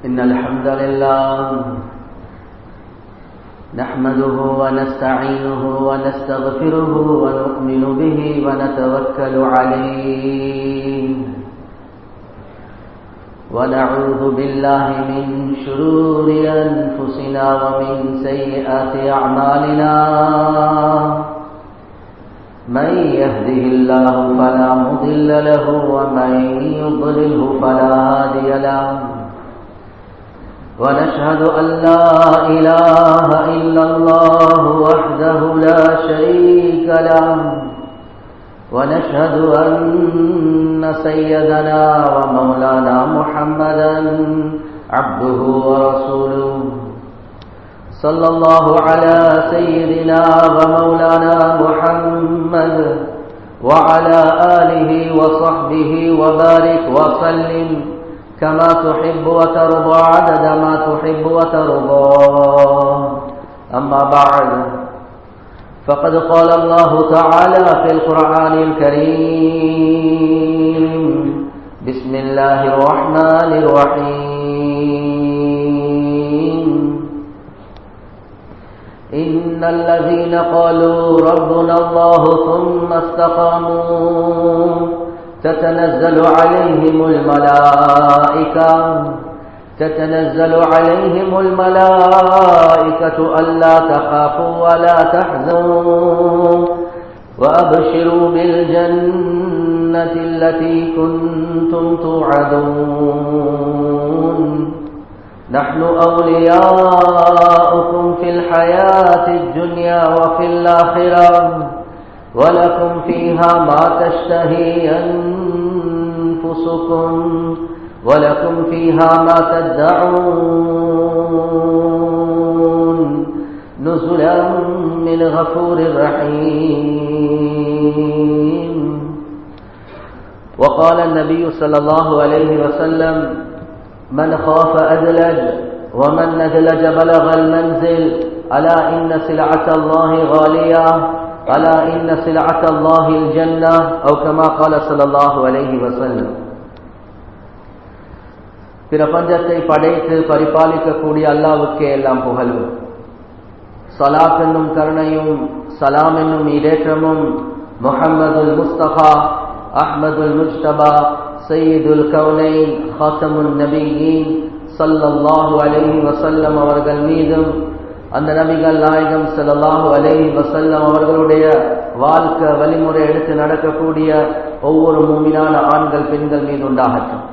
إن الحمد لله نحمده ونستعينه ونستغفره ونؤمن به ونتوكل عليه ونعوذ بالله من شرور أنفسنا ومن سيئات أعمالنا من يهده الله فلا مضل له ومن يضلله فلا هادي له ونشهد أن لا إله إلا الله وحده لا شريك له ونشهد أن سيدنا ومولانا محمدا عبده ورسوله صلى الله على سيدنا ومولانا محمد وعلى آله وصحبه وبارك وسلم كما تحب وترضى عدد ما تحب وترضى أما بعد فقد قال الله تعالى في القرآن الكريم بسم الله الرحمن الرحيم إن الذين قالوا ربنا الله ثم استقاموا تتنزل عليهم الملائكة تتنزل عليهم الملائكة ألا تخافوا ولا تحزنوا وأبشروا بالجنة التي كنتم توعدون نحن أولياؤكم في الحياة الدنيا وفي الآخرة ولكم فيها ما تشتهي أنفسكم ولكم فيها ما تدعون نزلا من غفور رحيم وقال النبي صلى الله عليه وسلم من خاف أدلج ومن ندلج بلغ المنزل ألا إن سلعة الله غالية ألا إن سلعة الله الجنة أو كما قال صلى الله عليه وسلم பிரபஞ்சத்தை படைத்து பரிபாலிக்கக்கூடிய அல்லாவுக்கே எல்லாம் புகழும் சலாத் என்னும் கருணையும் சலாம் என்னும் இடேற்றமும் முஹம்மதுல் முஸ்தபா அஹ்மதுல் முஸ்தபா சையீதுல் கவுனைன் ஹாசமுன் நபியின் சல்லல்லாஹு அலைஹி வசல்லம் அவர்கள் மீதும் அந்த நபிகள் நாயகம் சல்லாஹூ அலைஹி வசல்லம் அவர்களுடைய வாழ்க்கை வழிமுறை எடுத்து நடக்கக்கூடிய ஒவ்வொரு மூமினான ஆண்கள் பெண்கள் மீது உண்டாகட்டும்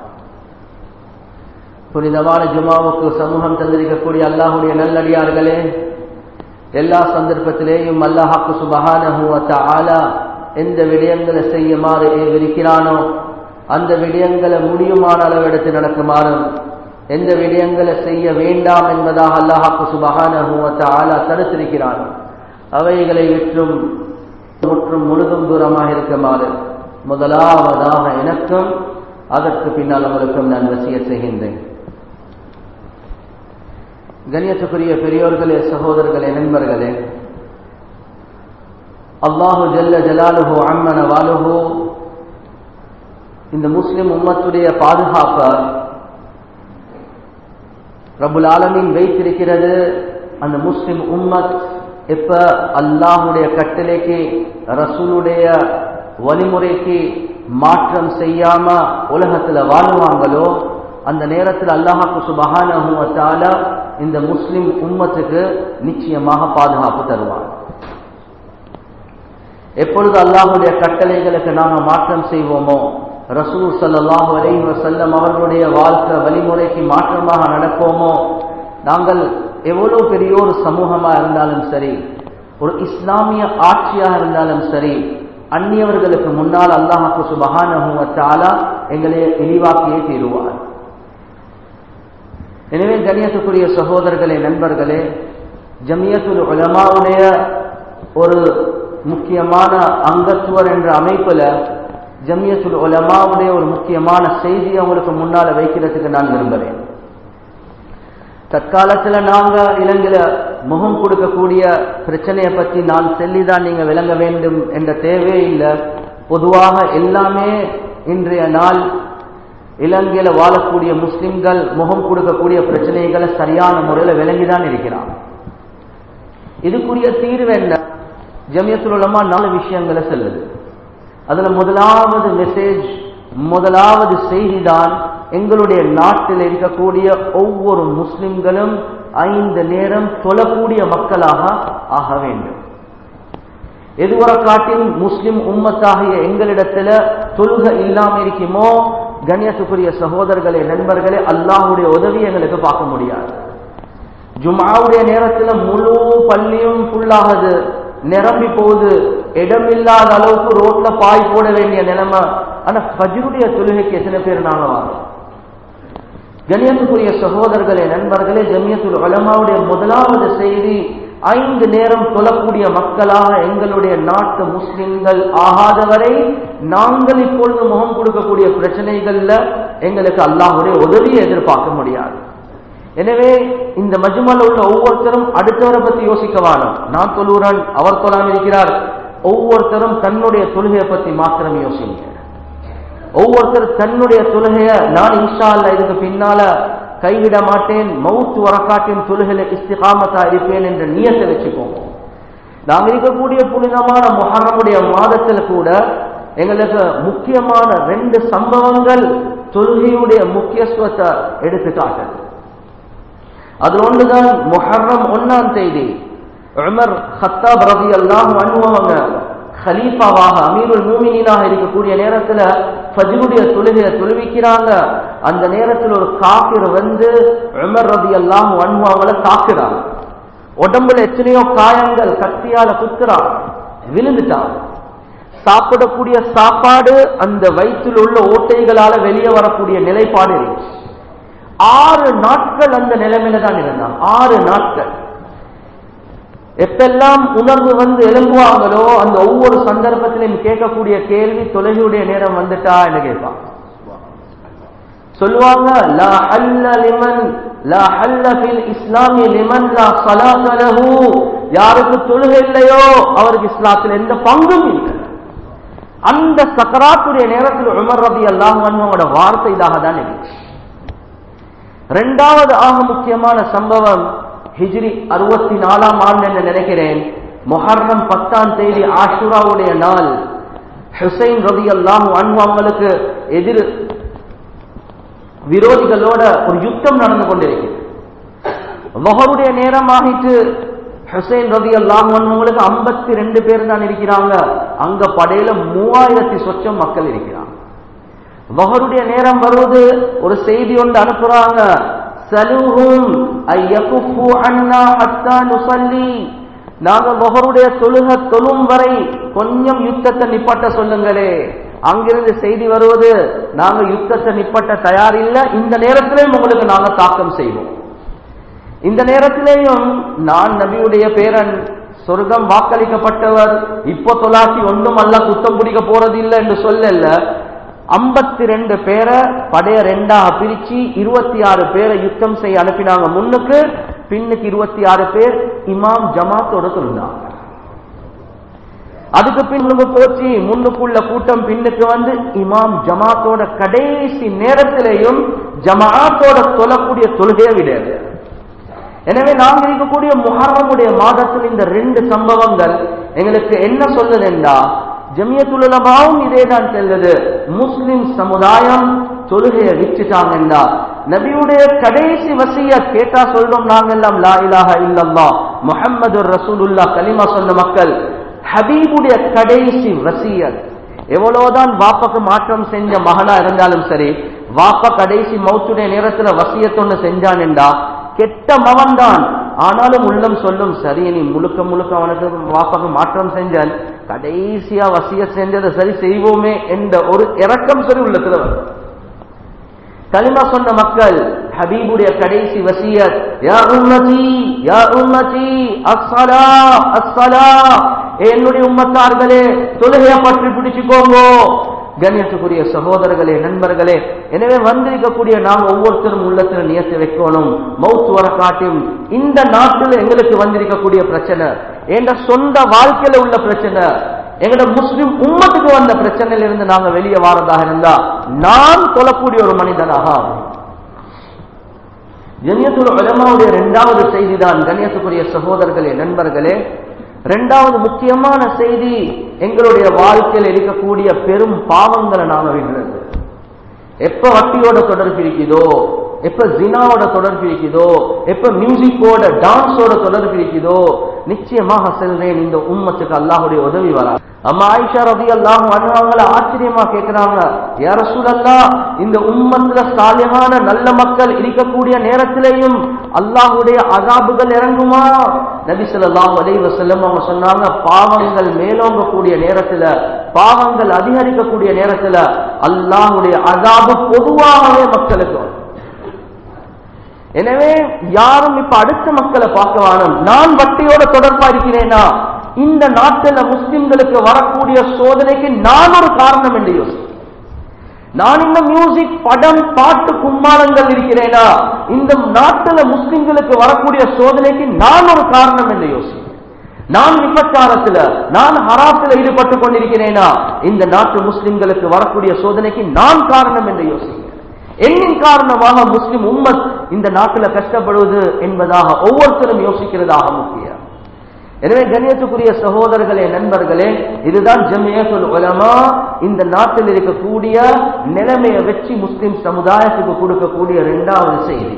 புனிதமான ஜுமாவுக்கு சமூகம் தந்திருக்கக்கூடிய அல்லாஹுடைய நல்லடியார்களே எல்லா சந்தர்ப்பத்திலேயும் அல்லாஹாக்கு சுபகானஹூவத்த ஆலா எந்த விடயங்களை செய்யுமாறு விரிக்கிறானோ அந்த விடயங்களை முடியுமான அளவு எடுத்து நடக்குமாறும் எந்த விடயங்களை செய்ய வேண்டாம் என்பதாக அல்லாஹாக்கு சுபகானஹூவத்த ஆலா தடுத்திருக்கிறான் அவைகளை விற்றும் முற்றும் முழுதும் தூரமாக இருக்குமாறு முதலாவதாக எனக்கும் அதற்கு பின்னால் அவர்களுக்கும் நான் வசிய செய்கின்றேன் கண்ணியத்துக்குரிய பெரியோர்களே சகோதரர்களே நண்பர்களே அல்லாஹு ஜல்ல ஜலாலுஹோ அம்மன வாலுஹோ இந்த முஸ்லிம் உம்மத்துடைய பாதுகாப்பை ரபுல் ஆலமின் வைத்திருக்கிறது அந்த முஸ்லிம் உம்மத் எப்ப அல்லாஹுடைய கட்டளைக்கு ரசூலுடைய வழிமுறைக்கு மாற்றம் செய்யாம உலகத்துல வாழுவாங்களோ அந்த நேரத்தில் அல்லாஹாக்கு சுபகான இந்த முஸ்லிம் உம்மத்துக்கு நிச்சயமாக பாதுகாப்பு தருவார் எப்பொழுது அல்லாஹுடைய கட்டளைகளுக்கு நாங்கள் மாற்றம் செய்வோமோ ரசூல் சல்லாஹூ அலை வசல்லம் அவர்களுடைய வாழ்க்கை வழிமுறைக்கு மாற்றமாக நடப்போமோ நாங்கள் எவ்வளவு பெரிய ஒரு சமூகமாக இருந்தாலும் சரி ஒரு இஸ்லாமிய ஆட்சியாக இருந்தாலும் சரி அந்நியவர்களுக்கு முன்னால் அல்லாஹாக்கு சுபகான எங்களை இழிவாக்கியே தீருவார் எனவே கணியத்துக்குரிய சகோதரர்களே நண்பர்களே ஜமியத்துல் உலமாவுடைய ஒரு முக்கியமான அங்கத்துவர் என்ற அமைப்புல ஜமியத்துல் உலமாவுடைய ஒரு முக்கியமான செய்தி அவங்களுக்கு முன்னால வைக்கிறதுக்கு நான் விரும்புகிறேன் தற்காலத்துல நாங்க இலங்கையில முகம் கொடுக்கக்கூடிய பிரச்சனையை பற்றி நான் சொல்லிதான் நீங்க விளங்க வேண்டும் என்ற தேவையே இல்லை பொதுவாக எல்லாமே இன்றைய நாள் இலங்கையில வாழக்கூடிய முஸ்லிம்கள் முகம் கொடுக்கக்கூடிய பிரச்சனைகளை சரியான முறையில் விளங்கிதான் இருக்கிறான் இதுக்குரிய தீர்வு என்ன ஜமியத்துல் உலமா நாலு விஷயங்களை சொல்லுது அதுல முதலாவது மெசேஜ் முதலாவது செய்தி தான் எங்களுடைய நாட்டில் இருக்கக்கூடிய ஒவ்வொரு முஸ்லிம்களும் ஐந்து நேரம் தொழக்கூடிய மக்களாக ஆக வேண்டும் எதுவரை காட்டில் முஸ்லிம் உம்மத்தாகிய எங்களிடத்துல தொழுக இல்லாம இருக்குமோ கண்ணியத்துக்குரிய சகோதரர்களே நண்பர்களே அல்லாஹுடைய உதவி எங்களுக்கு பார்க்க முடியாது ஜுமாவுடைய நேரத்துல முழு பள்ளியும் ஃபுல்லாகுது நிரம்பி போகுது இடமில்லாத அளவுக்கு ரோட்ல பாய் போட வேண்டிய நிலைமை ஆனா ஃபஜ்ருடைய தொழுகைக்கு எத்தனை பேர் நாங்க வரோம் கணியத்துக்குரிய சகோதரர்களே நண்பர்களே ஜமியத்துல் உலமாவுடைய முதலாவது செய்தி ஐந்து நேரம் தொழக்கூடிய மக்களாக எங்களுடைய நாட்டு முஸ்லிம்கள் ஆகாதவரை நாங்கள் இப்பொழுது முகம் கொடுக்கக்கூடிய பிரச்சனைகள்ல எங்களுக்கு அல்லாஹுடைய உதவியை எதிர்பார்க்க முடியாது எனவே இந்த மஜ்மல உள்ள ஒவ்வொருத்தரும் அடுத்தவரை பத்தி யோசிக்க வேணும் நான் தொழுகிறேன் அவர் தொழாம இருக்கிறார் ஒவ்வொருத்தரும் தன்னுடைய தொழுகையை பத்தி மாத்திரம் யோசிங்க ஒவ்வொருத்தர் தன்னுடைய தொழுகைய நான் இன்ஷா அல்ல இதுக்கு பின்னால கைவிட மாட்டேன் மவுத்து வரக்காட்டின் தொழுகையில இஸ்திகாமத்தா இருப்பேன் என்ற நியத்தை வச்சுக்கோங்க நாங்க இருக்கக்கூடிய புனிதமான முஹர்ரமுடைய மாதத்துல கூட எங்களுக்கு முக்கியமான ரெண்டு சம்பவங்கள் தொழுகையுடைய முக்கியத்துவத்தை எடுத்து காட்டுது அது ஒன்றுதான் முஹர்ரம் ஒன்னாம் தேதி உமர் ஹத்தாப் ரவி அல்லாம் அனுபவங்க ஹலீஃபாவாக அமீருல் மூமினாக இருக்கக்கூடிய நேரத்துல ஃபஜ்ருடைய தொழுகையை தொழுவிக்கிறாங்க அந்த நேரத்தில் ஒரு காபிர் வந்து உமர் ரதி எல்லாம் அனுபவங்களை தாக்குறாங்க உடம்புல எத்தனையோ காயங்கள் கத்தியால குத்துறான் விழுந்துட்டான் சாப்பிடக்கூடிய சாப்பாடு அந்த வயிற்றில் உள்ள ஓட்டைகளால வெளியே வரக்கூடிய நிலைப்பாடு இருக்கு ஆறு நாட்கள் அந்த நிலைமையில தான் இருந்தான் ஆறு நாட்கள் எப்பெல்லாம் உணர்வு வந்து எழும்புவாங்களோ அந்த ஒவ்வொரு சந்தர்ப்பத்திலையும் கேட்கக்கூடிய கேள்வி தொலைவுடைய நேரம் வந்துட்டா என்று கேட்பான் சொல்லுவாங்க லா ஹல்ல லிமன் லா ஹல்ல ஃபில் இஸ்லாமி லிமன் லா ஸலாத லஹு யாருக்கு தொழுகை இல்லையோ அவருக்கு இஸ்லாத்தில் எந்த பங்கும் இல்லை அந்த சக்கராத்துடைய நேரத்தில் உமர் ரபி அல்லாஹ் அவங்களோட வார்த்தை இதாக தான் இருந்துச்சு ரெண்டாவது ஆக முக்கியமான சம்பவம் ஹிஜ்ரி அறுபத்தி நாலாம் ஆண்டு என்று நினைக்கிறேன் மொஹர்ரம் பத்தாம் தேதி ஆஷுராவுடைய நாள் ஹுசைன் ரவி அல்லாஹு அன்வாங்களுக்கு எதிர் விரோதிகளோட ஒரு யுத்தம் நடந்து கொண்டிருக்கிறது மொஹருடைய நேரம் ஆகிட்டு ஹுசைன் ரவி அல்லாஹுவங்களுக்கு ஐம்பத்தி ரெண்டு பேர் தான் இருக்கிறாங்க அங்க படையில மூவாயிரத்தி சொச்சம் மக்கள் இருக்கிறாங்க மகருடைய நேரம் வருவது ஒரு செய்தி ஒன்று அனுப்புறாங்க சலுஹும் ஐயகுஃபு அன்னா ஹத்தா நுசல்லி நாங்க மொஹருடைய தொழுக தொழும் வரை கொஞ்சம் யுத்தத்தை நிப்பாட்ட சொல்லுங்களே அங்கிருந்து செய்தி வருவது நாங்க யுத்தத்தை நிப்பாட்ட தயார் இல்ல இந்த நேரத்திலேயும் உங்களுக்கு நாங்க தாக்கம் செய்வோம் இந்த நேரத்திலேயும் நான் நபியுடைய பேரன் சொர்க்கம் வாக்களிக்கப்பட்டவர் இப்போ தொலாசி ஒன்றும் அல்ல குத்தம் பிடிக்க போறது இல்லை என்று சொல்லல ஐம்பத்தி ரெண்டு பேரை படைய ரெண்டாக பிரிச்சு இருபத்தி ஆறு பேரை யுத்தம் செய்ய அனுப்பினாங்க முன்னுக்கு பின்னுக்கு இருபத்தி ஆறு பேர் இமாம் ஜமாத்தோட தொழுந்தாங்க அதுக்கு பின்னுக்கு போச்சு முன்னுக்குள்ள கூட்டம் பின்னுக்கு வந்து இமாம் ஜமாத்தோட கடைசி நேரத்திலேயும் ஜமாத்தோட தொழக்கூடிய தொழுகையை விடாது எனவே நாங்கள் இருக்கக்கூடிய முஹர்ரமுடைய மாதத்தில் இந்த ரெண்டு சம்பவங்கள் எங்களுக்கு என்ன சொல்லுதுண்டா ஜமியத்துலமாவும் இதே தான் செல்லுது முஸ்லிம் சமுதாயம் தொழுகையை விச்சுட்டாங்கண்டா நபியுடைய கடைசி வசிய கேட்டா சொல்றோம் நாங்க எல்லாம் லா இலாஹ இல்லல்லா முஹம்மது ரசூலுல்லா கலிமா சொன்ன மக்கள் ஹபீபுடைய கடைசி வசியத் எவ்வளவுதான் வாப்பக்கு மாற்றம் செஞ்ச மகனா இருந்தாலும் சரி வாப்பா கடைசி மௌத்துடைய நேரத்துல வசியத்தொன்னு செஞ்சான்டா கெட்ட மகன் தான் ஆனாலும் உள்ளம் சொல்லும் சரி நீ முழுக்க முழுக்க அவனுக்கு வாப்பாக்கு மாற்றம் செஞ்சான் கடைசியா வசிய செஞ்சதை சரி செய்வோமே என்ற ஒரு இறக்கம் சரி உள்ளத்துல வரும் கலிமா சொன்ன மக்கள் ஹபீபுடைய கடைசி வசியத் யா உம்மதி யா உம்மதி அஸ்ஸலா அஸ்ஸலா என்னுடைய உம்மத்தார்களே தொழுகைய பற்றி பிடிச்சுக்கோங்க கண்ணியத்துக்குரிய சகோதரர்களே நண்பர்களே எனவே வந்திருக்கக்கூடிய நாம் ஒவ்வொருத்தரும் உள்ளத்துல நியத்து வைக்கணும் மவுத்து வர காட்டியும் இந்த நாட்டில் எங்களுக்கு வந்திருக்கக்கூடிய பிரச்சனை என்ற சொந்த வாழ்க்கையில உள்ள பிரச்சனை எங்கட முஸ்லிம் உம்மத்துக்கு வந்த பிரச்சனையில இருந்து நாங்க வெளியே வாரதாக இருந்தா நான் தொழக்கூடிய ஒரு மனிதனாக ஆவேன். ஜன்யத்துல் உலமாவுடைய இரண்டாவது செய்தி தான் கண்ணியத்துக்குரிய சகோதரர்களே நண்பர்களே இரண்டாவது முக்கியமான செய்தி எங்களுடைய வாழ்க்கையில் இருக்கக்கூடிய பெரும் பாவங்களை நாங்க விடுறது எப்ப வட்டியோட தொடர்பு இருக்குதோ எப்ப ஜினாவோட தொடர்பு இருக்குதோ எப்ப மியூசிக்கோட டான்ஸோட தொடர்பு இருக்குதோ நிச்சயமாக செல்றேன் இந்த உம்மத்துக்கு அல்லாஹுடைய உதவி வரா அம்மா ஆயிஷா ரவி அல்லாஹ் அவங்கள ஆச்சரியமா கேட்கிறாங்க யார சூழல்லா இந்த உம்மத்துல சாலியான நல்ல மக்கள் இருக்கக்கூடிய நேரத்திலேயும் அல்லாஹுடைய அதாபுகள் இறங்குமா நபி ஸல்லல்லாஹு அலைஹி வஸல்லம் அவங்க சொன்னாங்க பாவங்கள் மேலோங்கக்கூடிய நேரத்துல பாவங்கள் அதிகரிக்கக்கூடிய நேரத்துல அல்லாஹுடைய அதாபு பொதுவாகவே மக்களுக்கு வரும். எனவே யாரும் இப்ப அடுத்த மக்களை பார்க்க வேணும் நான் வட்டியோட தொடர்பா இருக்கிறேனா இந்த நாட்டில் முஸ்லிம்களுக்கு வரக்கூடிய சோதனைக்கு நான் ஒரு காரணம் என்று யோசி நான் இந்த மியூசிக் படம் பாட்டு கும்மாளங்கள் இருக்கிறேனா இந்த நாட்டில் முஸ்லிம்களுக்கு வரக்கூடிய சோதனைக்கு நான் ஒரு காரணம் என்று யோசி நான் விபச்சாரத்துல நான் ஹராத்துல ஈடுபட்டு கொண்டிருக்கிறேனா இந்த நாட்டு முஸ்லிம்களுக்கு வரக்கூடிய சோதனைக்கு நான் காரணம் என்று யோசிக்கிறேன் என்னின் காரணமாக முஸ்லிம் உம்மத் இந்த நாட்டில் கஷ்டப்படுவது என்பதாக ஒவ்வொருத்தரும் யோசிக்கிறதாக முக்கியம் எனவே கண்ணியத்துக்குரிய சகோதரர்களே நண்பர்களே இதுதான் ஜமியத்துல் உலமா இந்த நாட்டில் இருக்கக்கூடிய நிலைமையை வச்சு முஸ்லிம் சமுதாயத்துக்கு கொடுக்கக்கூடிய இரண்டாவது செய்தி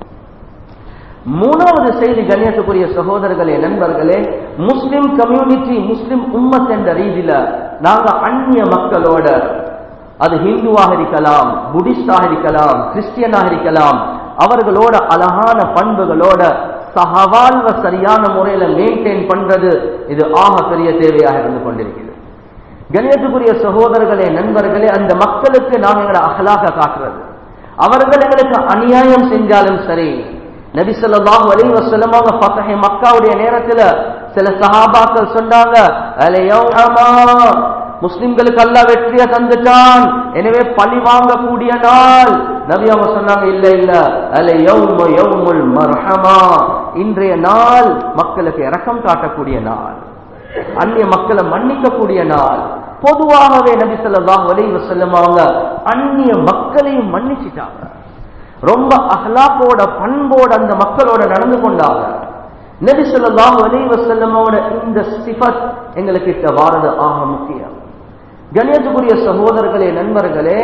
மூணாவது செய்தி கண்ணியத்துக்குரிய சகோதரர்களே நண்பர்களே முஸ்லிம் கம்யூனிட்டி முஸ்லிம் உம்மத் என்ற ரீதியில நாங்க அந்நிய மக்களோட அது ஹிந்துவாக இருக்கலாம் புத்திஸ்டாக இருக்கலாம் கிறிஸ்டியனாக இருக்கலாம் அவர்களோட அழகான பண்புகளோட சகவாழ்வ சரியான முறையில மெயின்டைன் பண்றது இது ஆக பெரிய தேவையாக இருந்து கொண்டிருக்கிறது கணியத்துக்குரிய சகோதரர்களே நண்பர்களே அந்த மக்களுக்கு நாம் எங்களை அகலாக காட்டுறது அவர்கள் எங்களுக்கு அநியாயம் செஞ்சாலும் சரி நபி ஸல்லல்லாஹு அலைஹி வஸல்லம் அவங்க ஃபத்ஹ் மக்காவுடைய நேரத்துல சில சஹாபாக்கள் சொன்னாங்க அலையௌமா முஸ்லிம்களுக்கு அல்லாஹ் வெற்றியை தந்துட்டான் எனவே பழி வாங்கக்கூடிய நாள் நபி அவங்க சொன்னாங்க இல்ல இல்ல அலை யௌம யௌமுல் மர்ஹமா இன்றைய நாள் மக்களுக்கு இரக்கம் காட்டக்கூடிய நாள் அந்நிய மக்களை மன்னிக்கக்கூடிய நாள் பொதுவாகவே நபி ஸல்லல்லாஹு அலைஹி வஸல்லம் அவங்க அந்நிய மக்களையும் மன்னிச்சிட்டாங்க ரொம்ப அஹ்லாக்கோட பண்போட அந்த மக்களோட நடந்து கொண்டாங்க நபி ஸல்லல்லாஹு அலைஹி வஸல்லமோட இந்த சிஃபத் எங்களுக்கு கிட்ட வாரது ஆக முக்கியம் கணியத்துக்குரிய சகோதரர்களே நண்பர்களே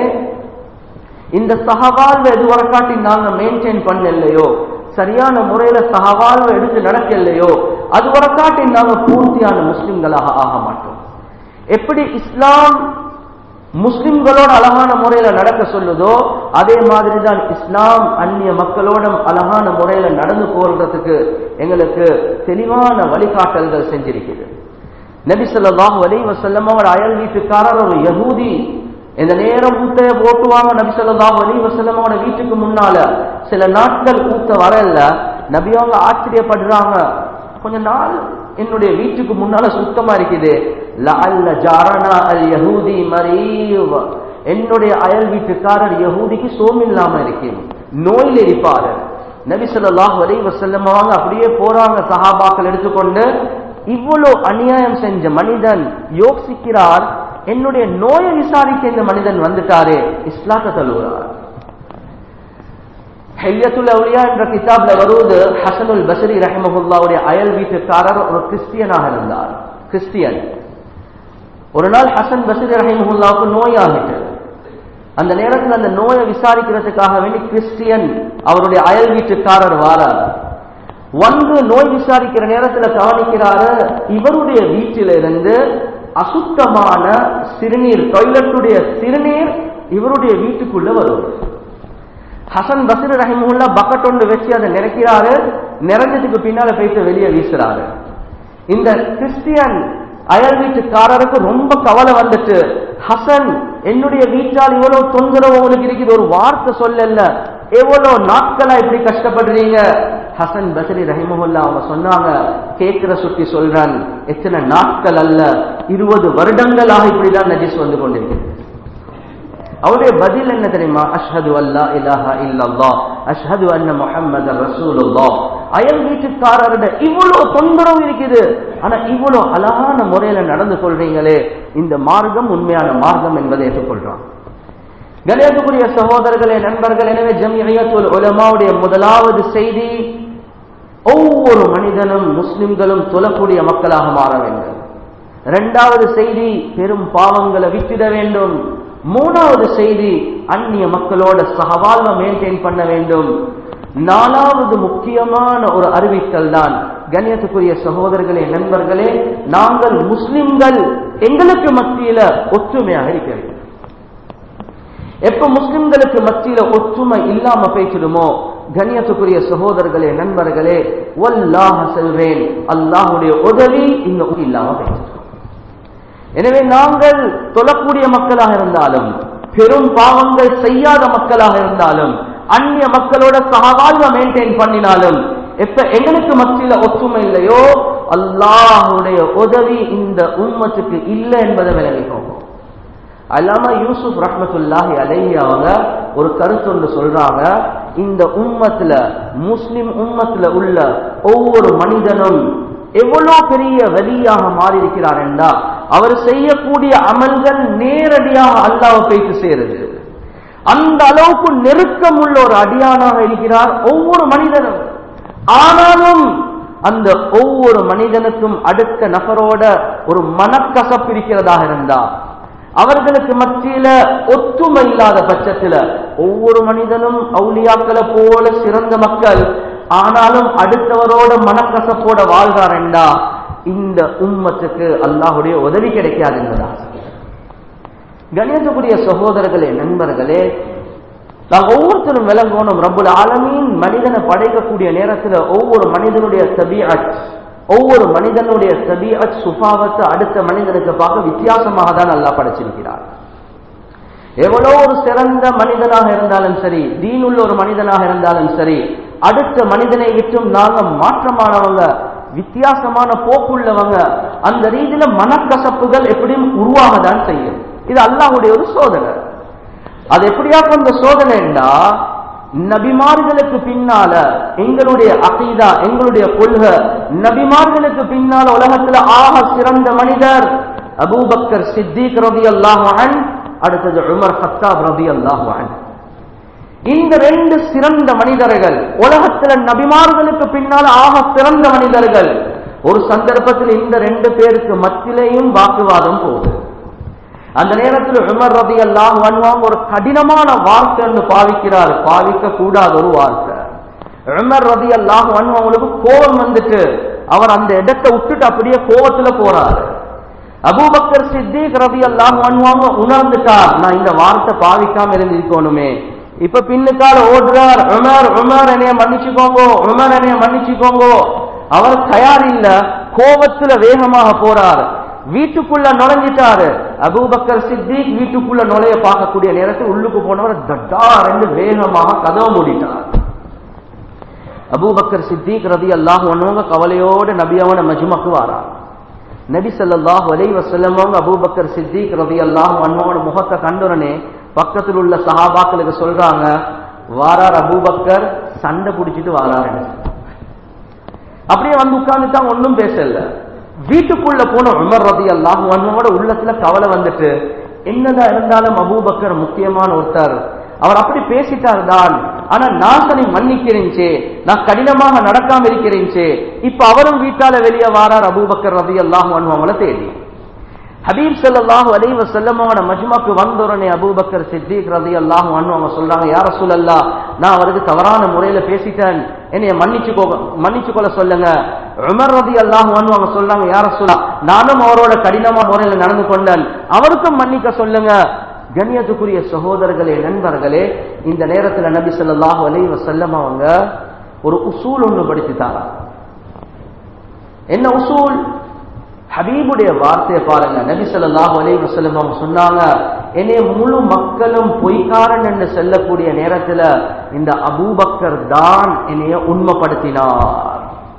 இந்த சகவாழ்வை எதுவரை காட்டி நாங்க மெயின்டைன் பண்ணலையோ சரியான முறையில சகவாழ்வை எடுத்து நடக்கலையோ அதுவரை காட்டி நாங்க பூர்த்தியான முஸ்லிம்களாக ஆக மாட்டோம் எப்படி இஸ்லாம் முஸ்லிம்களோட அழகான முறையில நடக்க சொல்லுதோ அதே மாதிரி தான் இஸ்லாம் அந்நிய மக்களோட அழகான முறையில நடந்து போறதுக்கு எங்களுக்கு தெளிவான வழிகாட்டல்கள் செஞ்சிருக்கிறது நபி ஸல்லல்லாஹு அலைஹி வஸல்லம் அவர் அயல் வீட்டுக்காரர் ஒரு யகூதி இந்த நேரம் ஊத்தைய போட்டுவாங்க நபி ஸல்லல்லாஹு அலைஹி வஸல்லம் அவரோட வீட்டுக்கு முன்னால சில நாட்கள் ஊத்த வரல நபி அவங்க ஆச்சரியப்படுறாங்க கொஞ்ச நாள் என்னுடைய வீட்டுக்கு முன்னால சுத்தமா இருக்குது லஅல்ல ஜாரனா அல் யஹூதி மரீவ் என்னுடைய அயல் வீட்டுக்காரர் யஹூதிக்கு சோமில்லாம இருக்கேன் நோயில் இருப்பாரு நபி ஸல்லல்லாஹு அலைஹி வஸல்லம் அவங்க அப்படியே போறாங்க சஹாபாக்கள் எடுத்துக்கொண்டு இவ்வளவு அநியாயம் செஞ்ச மனிதன் யோசிக்கிறார் என்னுடைய நோயை விசாரிக்க இந்த மனிதன் வந்துட்டாரே இஸ்லாத்தை தழுவுறார் ஹையத்துல் அவுலியா என்ற கிதாப்ல வருவது ஹசனுல் பசரி ரஹமஹுல்லாவுடைய அயல் வீட்டுக்காரர் ஒரு கிறிஸ்டியனாக இருந்தார் கிறிஸ்டியன் ஒரு நாள் ஹசன் பசரி ரஹிமஹுல்லாவுக்கு நோய் ஆகிட்டு அந்த நேரத்தில் அந்த நோயை விசாரிக்கிறதுக்காக வேண்டி கிறிஸ்டியன் அவருடைய அயல் வீட்டுக்காரர் வாரார் வந்து நோய் விசாரிக்கிற நேரத்தில் கவனிக்கிறாரு இவருடைய வீட்டிலிருந்து அசுத்தமான சிறுநீர் டாய்லெட்டுடைய சிறுநீர் இவருடைய வீட்டுக்குள்ள வரும் ஹசன் பசீர் ரஹிமுல்லா பக்கெட் ஒன்று வச்சு அதை நிறைக்கிறாரு நிறைஞ்சதுக்கு பின்னால போயிட்டு வெளியே வீசுறாரு இந்த கிறிஸ்டியன் அயல் வீட்டுக்காரருக்கு ரொம்ப கவலை வந்துட்டு ஹசன் என்னுடைய வீட்டால் இவ்வளவு தொந்தரவு உங்களுக்கு இருக்குது ஒரு வார்த்தை சொல்லல எவ்வளவு நாட்களா இப்படி கஷ்டப்படுறீங்க ஹசன் பசரி ரஹிமஹுல்லா அவங்க சொன்னாங்க கேட்கிற சுட்டி சொல்றான் எத்தனை நாட்கள் அல்ல இருபது வருடங்களாக இப்படிதான் நஜிஸ் வந்து கொண்டிருக்கிறது அவருடைய பதில் என்ன தெரியுமா அஷ்ஹது அல்லா இலாஹா இல்லல்லா அஷ்ஹது அன்ன முஹம்மது ரசூலுல்லா அயல் வீட்டுக்காரர்கிட்ட இவ்வளவு தொந்தரவு இருக்குது ஆனா இவ்வளவு அழகான முறையில நடந்து கொள்றீங்களே இந்த மார்க்கம் உண்மையான மார்க்கம் என்பதை ஏற்றுக்கொள்றான் கணேசக்குரிய சகோதரர்களே நண்பர்கள் எனவே ஜமியத்துல் உலமாவுடைய முதலாவது செய்தி ஒவ்வொரு மனிதனும் முஸ்லிம்களும் தொழக்கூடிய மக்களாக மாற வேண்டும் இரண்டாவது செய்தி பெரும் பாவங்களை விட்டுட வேண்டும் மூணாவது செய்தி அந்நிய மக்களோட சகவாழ்வை மெயின்டைன் பண்ண வேண்டும் நாலாவது முக்கியமான ஒரு அறிவித்தல் தான் கண்ணியத்துக்குரிய சகோதரர்களே நண்பர்களே நாங்கள் முஸ்லிம்கள் எங்களுக்கு மத்தியில ஒற்றுமையாக இருக்க வேண்டும் எப்ப முஸ்லிம்களுக்கு மத்தியில ஒற்றுமை இல்லாம பேசிடுமோ கண்ணியத்துக்குரிய சகோதரர்களே நண்பர்களே ஒல்லாக செல்வேன் அல்லாஹுடைய உதவி இன்னும் இல்லாம பேசிடும் எனவே நாங்கள் தொழக்கூடிய மக்களாக இருந்தாலும் பெரும் பாவங்கள் செய்யாத மக்களாக இருந்தாலும் அந்நிய மக்களோட சகவாழ்வை மெயின்டைன் பண்ணினாலும் எப்ப எங்களுக்கு மத்தியில ஒற்றுமை இல்லையோ அல்லாஹுடைய உதவி இந்த உம்மத்துக்கு இல்லை என்பதை விளங்கிக்கோங்க அல்லாம யூசுப் ரஹமத்துல்லாஹி அலைஹி அவங்க ஒரு கருத்து ஒன்று சொல்றாங்க இந்த உம்மத்துல முஸ்லிம் உம்மத்துல உள்ள ஒவ்வொரு மனிதனும் எவ்வளவு பெரிய வலியாக மாறி இருக்கிறார் என்றா அவர் செய்யக்கூடிய அமல்கள் நேரடியாக அல்லாவை போய்த்து சேருது அந்த அளவுக்கு நெருக்கம் உள்ள ஒரு அடியானாக இருக்கிறார் ஒவ்வொரு மனிதனும் ஆனாலும் அந்த ஒவ்வொரு மனிதனுக்கும் அடுத்த நபரோட ஒரு மனக்கசப்பு இருக்கிறதாக இருந்தா அவர்களுக்கு மத்தியில ஒற்றுமை இல்லாத பட்சத்துல ஒவ்வொரு மனிதனும் அவுளியாக்களை போல சிறந்த மக்கள் ஆனாலும் அடுத்தவரோட மனக்கசப்போட வாழ்றாருண்டா இந்த உம்மத்துக்கு அல்லாஹுடைய உதவி கிடைக்காது என்பதா கணேசக்குரிய சகோதரர்களே நண்பர்களே நாம் ஒவ்வொருத்தரும் விளங்கணும் ரப்புல் ஆலமீன் மனிதனை படைக்கக்கூடிய நேரத்தில் ஒவ்வொரு மனிதனுடைய தபிஅத் ஒவ்வொரு மனிதனுடைய தபிஅத் சுபாவத்தை அடுத்த மனிதனுக்கு பார்க்க வித்தியாசமாக தான் நல்லா படைச்சிருக்கிறார் எவ்வளோ ஒரு சிறந்த மனிதனாக இருந்தாலும் சரி தீனுள்ள ஒரு மனிதனாக இருந்தாலும் சரி அடுத்த மனிதனை விட்டும் நாங்க மாற்றமானவங்க வித்தியாசமான போக்குள்ளவங்க அந்த ரீதியில மனக்கசப்புகள் எப்படியும் உருவாக தான் செய்யும் இது அல்லாஹுடைய ஒரு சோதனை அது எப்படியாக்கும் அந்த சோதனைண்டா நபிமார்களுக்கு பின்னால எங்களுடைய அகீதா எங்களுடைய கொள்கை நபிமார்களுக்கு பின்னால உலகத்துல ஆக சிறந்த மனிதர் அபூபக்கர் சித்திக் ரவி அல்லாஹான் அடுத்தது உமர் ஹத்தாப் ரவி அல்லாஹான் இந்த ரெண்டு சிறந்த மனிதர்கள் உலகத்துல நபிமார்களுக்கு பின்னால ஆக சிறந்த மனிதர்கள் ஒரு சந்தர்ப்பத்தில் இந்த ரெண்டு பேருக்கு மத்தியிலேயும் வாக்குவாதம் போகுது அந்த நேரத்தில் உமர் ரதி அல்லாஹ் வன்வாங்க ஒரு கடினமான வார்த்தைன்னு பாவிக்கிறார் பாவிக்க கூடாத ஒரு வார்த்தை உமர் ரதி அல்லாஹ் வன்வாங்களுக்கு கோபம் வந்துட்டு அவர் அந்த இடத்தை விட்டுட்டு அப்படியே கோபத்துல போறாரு அபூபக்கர் சித்திக் ரதி அல்லாஹ் வன்வாங்க உணர்ந்துட்டார் நான் இந்த வார்த்தை பாவிக்காம இருந்திருக்கணுமே இப்ப பின்னுக்கால ஓடுறார் உமர் உமர் என்னைய மன்னிச்சுக்கோங்க உமர் என்னைய மன்னிச்சுக்கோங்க அவர் தயார் இல்ல கோபத்துல வேகமாக போறார் வீட்டுக்குள்ள நுழைஞ்சிட்டாரு அபூபக்கர் சித்திக் வீட்டுக்குள்ள நுழைய பார்க்கக்கூடிய நேரத்தில் உள்ளுக்கு போனவர் தட்டா ரெண்டு வேகமாக கதவை மூடிட்டார் அபூபக்கர் சித்திக் ரதி அல்லாஹ் ஒன்னவங்க கவலையோடு நபியாவன மஜ்மக்கு வாரார் நபி ஸல்லல்லாஹு அலைஹி வஸல்லம் அவங்க அபூபக்கர் சித்திக் ரதி அல்லாஹ் ஒன்னவங்களோட முகத்தை கண்டுடனே பக்கத்தில் உள்ள சஹாபாக்களுக்கு சொல்றாங்க வாரார் அபூபக்கர் சண்டை பிடிச்சிட்டு வாராருன்னு அப்படியே வந்து உட்கார்ந்துட்டாங்க ஒன்றும் பேசல வீட்டுக்குள்ள போன உமர் ரதி அல்லாஹ் அவனோட உள்ளத்துல கவலை வந்துட்டு என்னதான் இருந்தாலும் அபூபக்கர் முக்கியமான ஒருத்தர் அவர் அப்படி பேசிட்டார் தான் ஆனா நான் சரி மன்னிக்கிறேன்ச்சே நான் கடினமாக நடக்காம இருக்கிறேன்ச்சே இப்ப அவரும் வீட்டால வெளியே வாரார் அபூபக்கர் ரதி அல்லாஹ் அவங்கள தேடி ஹபீப் ஸல்லல்லாஹு அலைஹி வஸல்லம் அவன மஜ்மாக்கு வந்தோடனே அபூபக்கர் சித்திக் ரலியல்லாஹு அன்ஹு அவங்க சொல்றாங்க யா ரசூலல்லாஹ் நான் அவருக்கு தவறான முறையில பேசிட்டேன் என்னைய மன்னிச்சுக்கோ மன்னிச்சு கொள்ள சொல்லுங்க உமர் ரலியல்லாஹு அன்ஹு அவங்க சொல்றாங்க யா ரசூலா நானும் அவரோட கடினமான முறையில நடந்து கொண்டேன் அவருக்கும் மன்னிக்க சொல்லுங்க கண்ணியத்துக்குரிய சகோதரர்களே நண்பர்களே இந்த நேரத்துல நபி ஸல்லல்லாஹு அலைஹி வஸல்லம் அவங்க ஒரு உசூல் ஒன்று படித்துட்டாரா என்ன உசூல் ஹபீபுடைய வார்த்தையை பாருங்க நபி ஸல்லல்லாஹு அலைஹி வஸல்லம் அவங்க சொன்னாங்க என்னைய முழு மக்களும் பொய்க்காரன் என்று சொல்லக்கூடிய நேரத்துல இந்த அபூபக்கர் தான் என்னைய உண்மைப்படுத்தினார்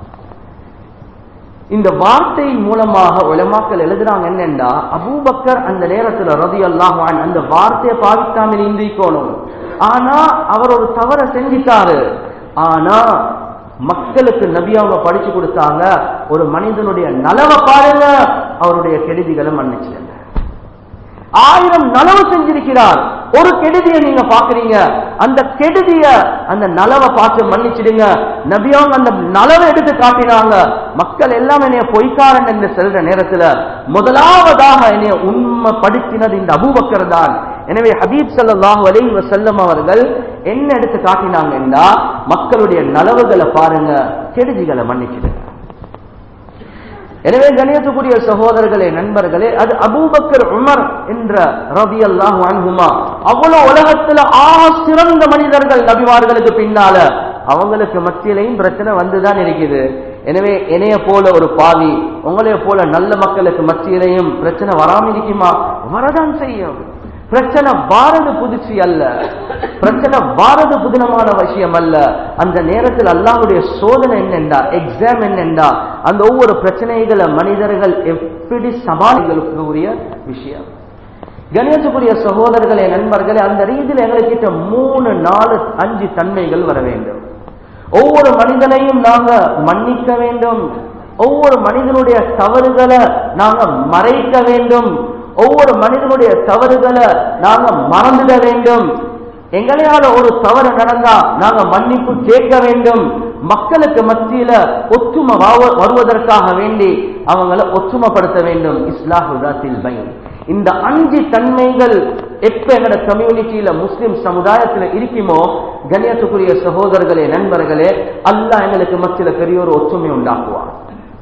இந்த வார்த்தையின் மூலமாக உலமாக்கள் எழுதுறாங்க என்னன்னா அபூபக்கர் அந்த நேரத்துல ரதி அல்லாஹான் அந்த வார்த்தையை பாவிக்காமல் இந்திக்கணும் ஆனா அவர் ஒரு தவறை செஞ்சிட்டாரு ஆனா மக்களுக்கு நபி அவங்க படிச்சு கொடுத்தாங்க ஒரு மனிதனுடைய நலவை பாருங்க அவருடைய கெடுதிகளை மன்னிச்சிருங்க ஆயிரம் நலவு செஞ்சிருக்கிறார் ஒரு கெடுதியை நீங்க பாக்குறீங்க அந்த கெடுதிய அந்த நலவை பார்த்து மன்னிச்சிடுங்க நபியவங்க அந்த நலவை எடுத்து காட்டினாங்க மக்கள் எல்லாம் என்னைய பொய்க்காரன் என்று செல்ற நேரத்துல முதலாவதாக என்னைய உண்மைப்படுத்தினது இந்த அபூபக்கர் தான் எனவே ஹபீப் ஸல்லல்லாஹு அலைஹி வஸல்லம் அவர்கள் என்ன எடுத்து காட்டினாங்கன்னா மக்களுடைய நலவுகளை பாருங்க கெடுதிகளை மன்னிச்சிடுங்க எனவே கணியத்துக்குரிய சகோதரர்களே நண்பர்களே அது அபூபக்கர் உமர் என்ற ரபி அல்லாஹ் அன்ஹுமா அவ்வளவு உலகத்துல ஆக சிறந்த மனிதர்கள் நபிமார்களுக்கு பின்னால அவங்களுக்கு மத்தியிலையும் பிரச்சனை வந்துதான் இருக்குது எனவே என்னைய போல ஒரு பாவி உங்களைய போல நல்ல மக்களுக்கு மத்தியிலையும் பிரச்சனை வராம இருக்குமா வரதான் செய்யும் பிரச்சனை வாரது புதுச்சி அல்ல பிரச்சனை வாரது புதினமான விஷயம் அல்ல அந்த நேரத்தில் அல்லாஹ்வுடைய சோதனை என்னென்றா எக்ஸாம் என்னென்றா அந்த ஒவ்வொரு பிரச்சனைகளை மனிதர்கள் எப்படி சமாளிகளுக்கு உரிய விஷயம் கணேசக்குரிய சகோதரர்களே நண்பர்களே அந்த ரீதியில் எங்கள்கிட்ட மூணு நாலு அஞ்சு தன்மைகள் வர வேண்டும் ஒவ்வொரு மனிதனையும் நாங்க மன்னிக்க வேண்டும் ஒவ்வொரு மனிதனுடைய தவறுகளை நாங்க மறைக்க வேண்டும் ஒவ்வொரு மனிதனுடைய தவறுகளை நாங்க மறந்துட வேண்டும் எங்களையால ஒரு தவறு நடந்தா நாங்க மன்னிப்பு கேட்க வேண்டும் மக்களுக்கு மத்தியில ஒற்றுமை வாவ- வருவதற்காக வேண்டி அவங்களை ஒற்றுமைப்படுத்த வேண்டும் இஸ்லாஹுதாத்தில் பை இந்த அஞ்சு தன்மைகள் எப்ப எங்கட கம்யூனிட்டியில முஸ்லிம் சமுதாயத்துல இருக்குமோ கண்ணியத்துக்குரிய சகோதரர்களே நண்பர்களே அல்லாஹ் எங்களுக்கு மத்தியில பெரிய ஒரு ஒற்றுமை உண்டாக்குவார்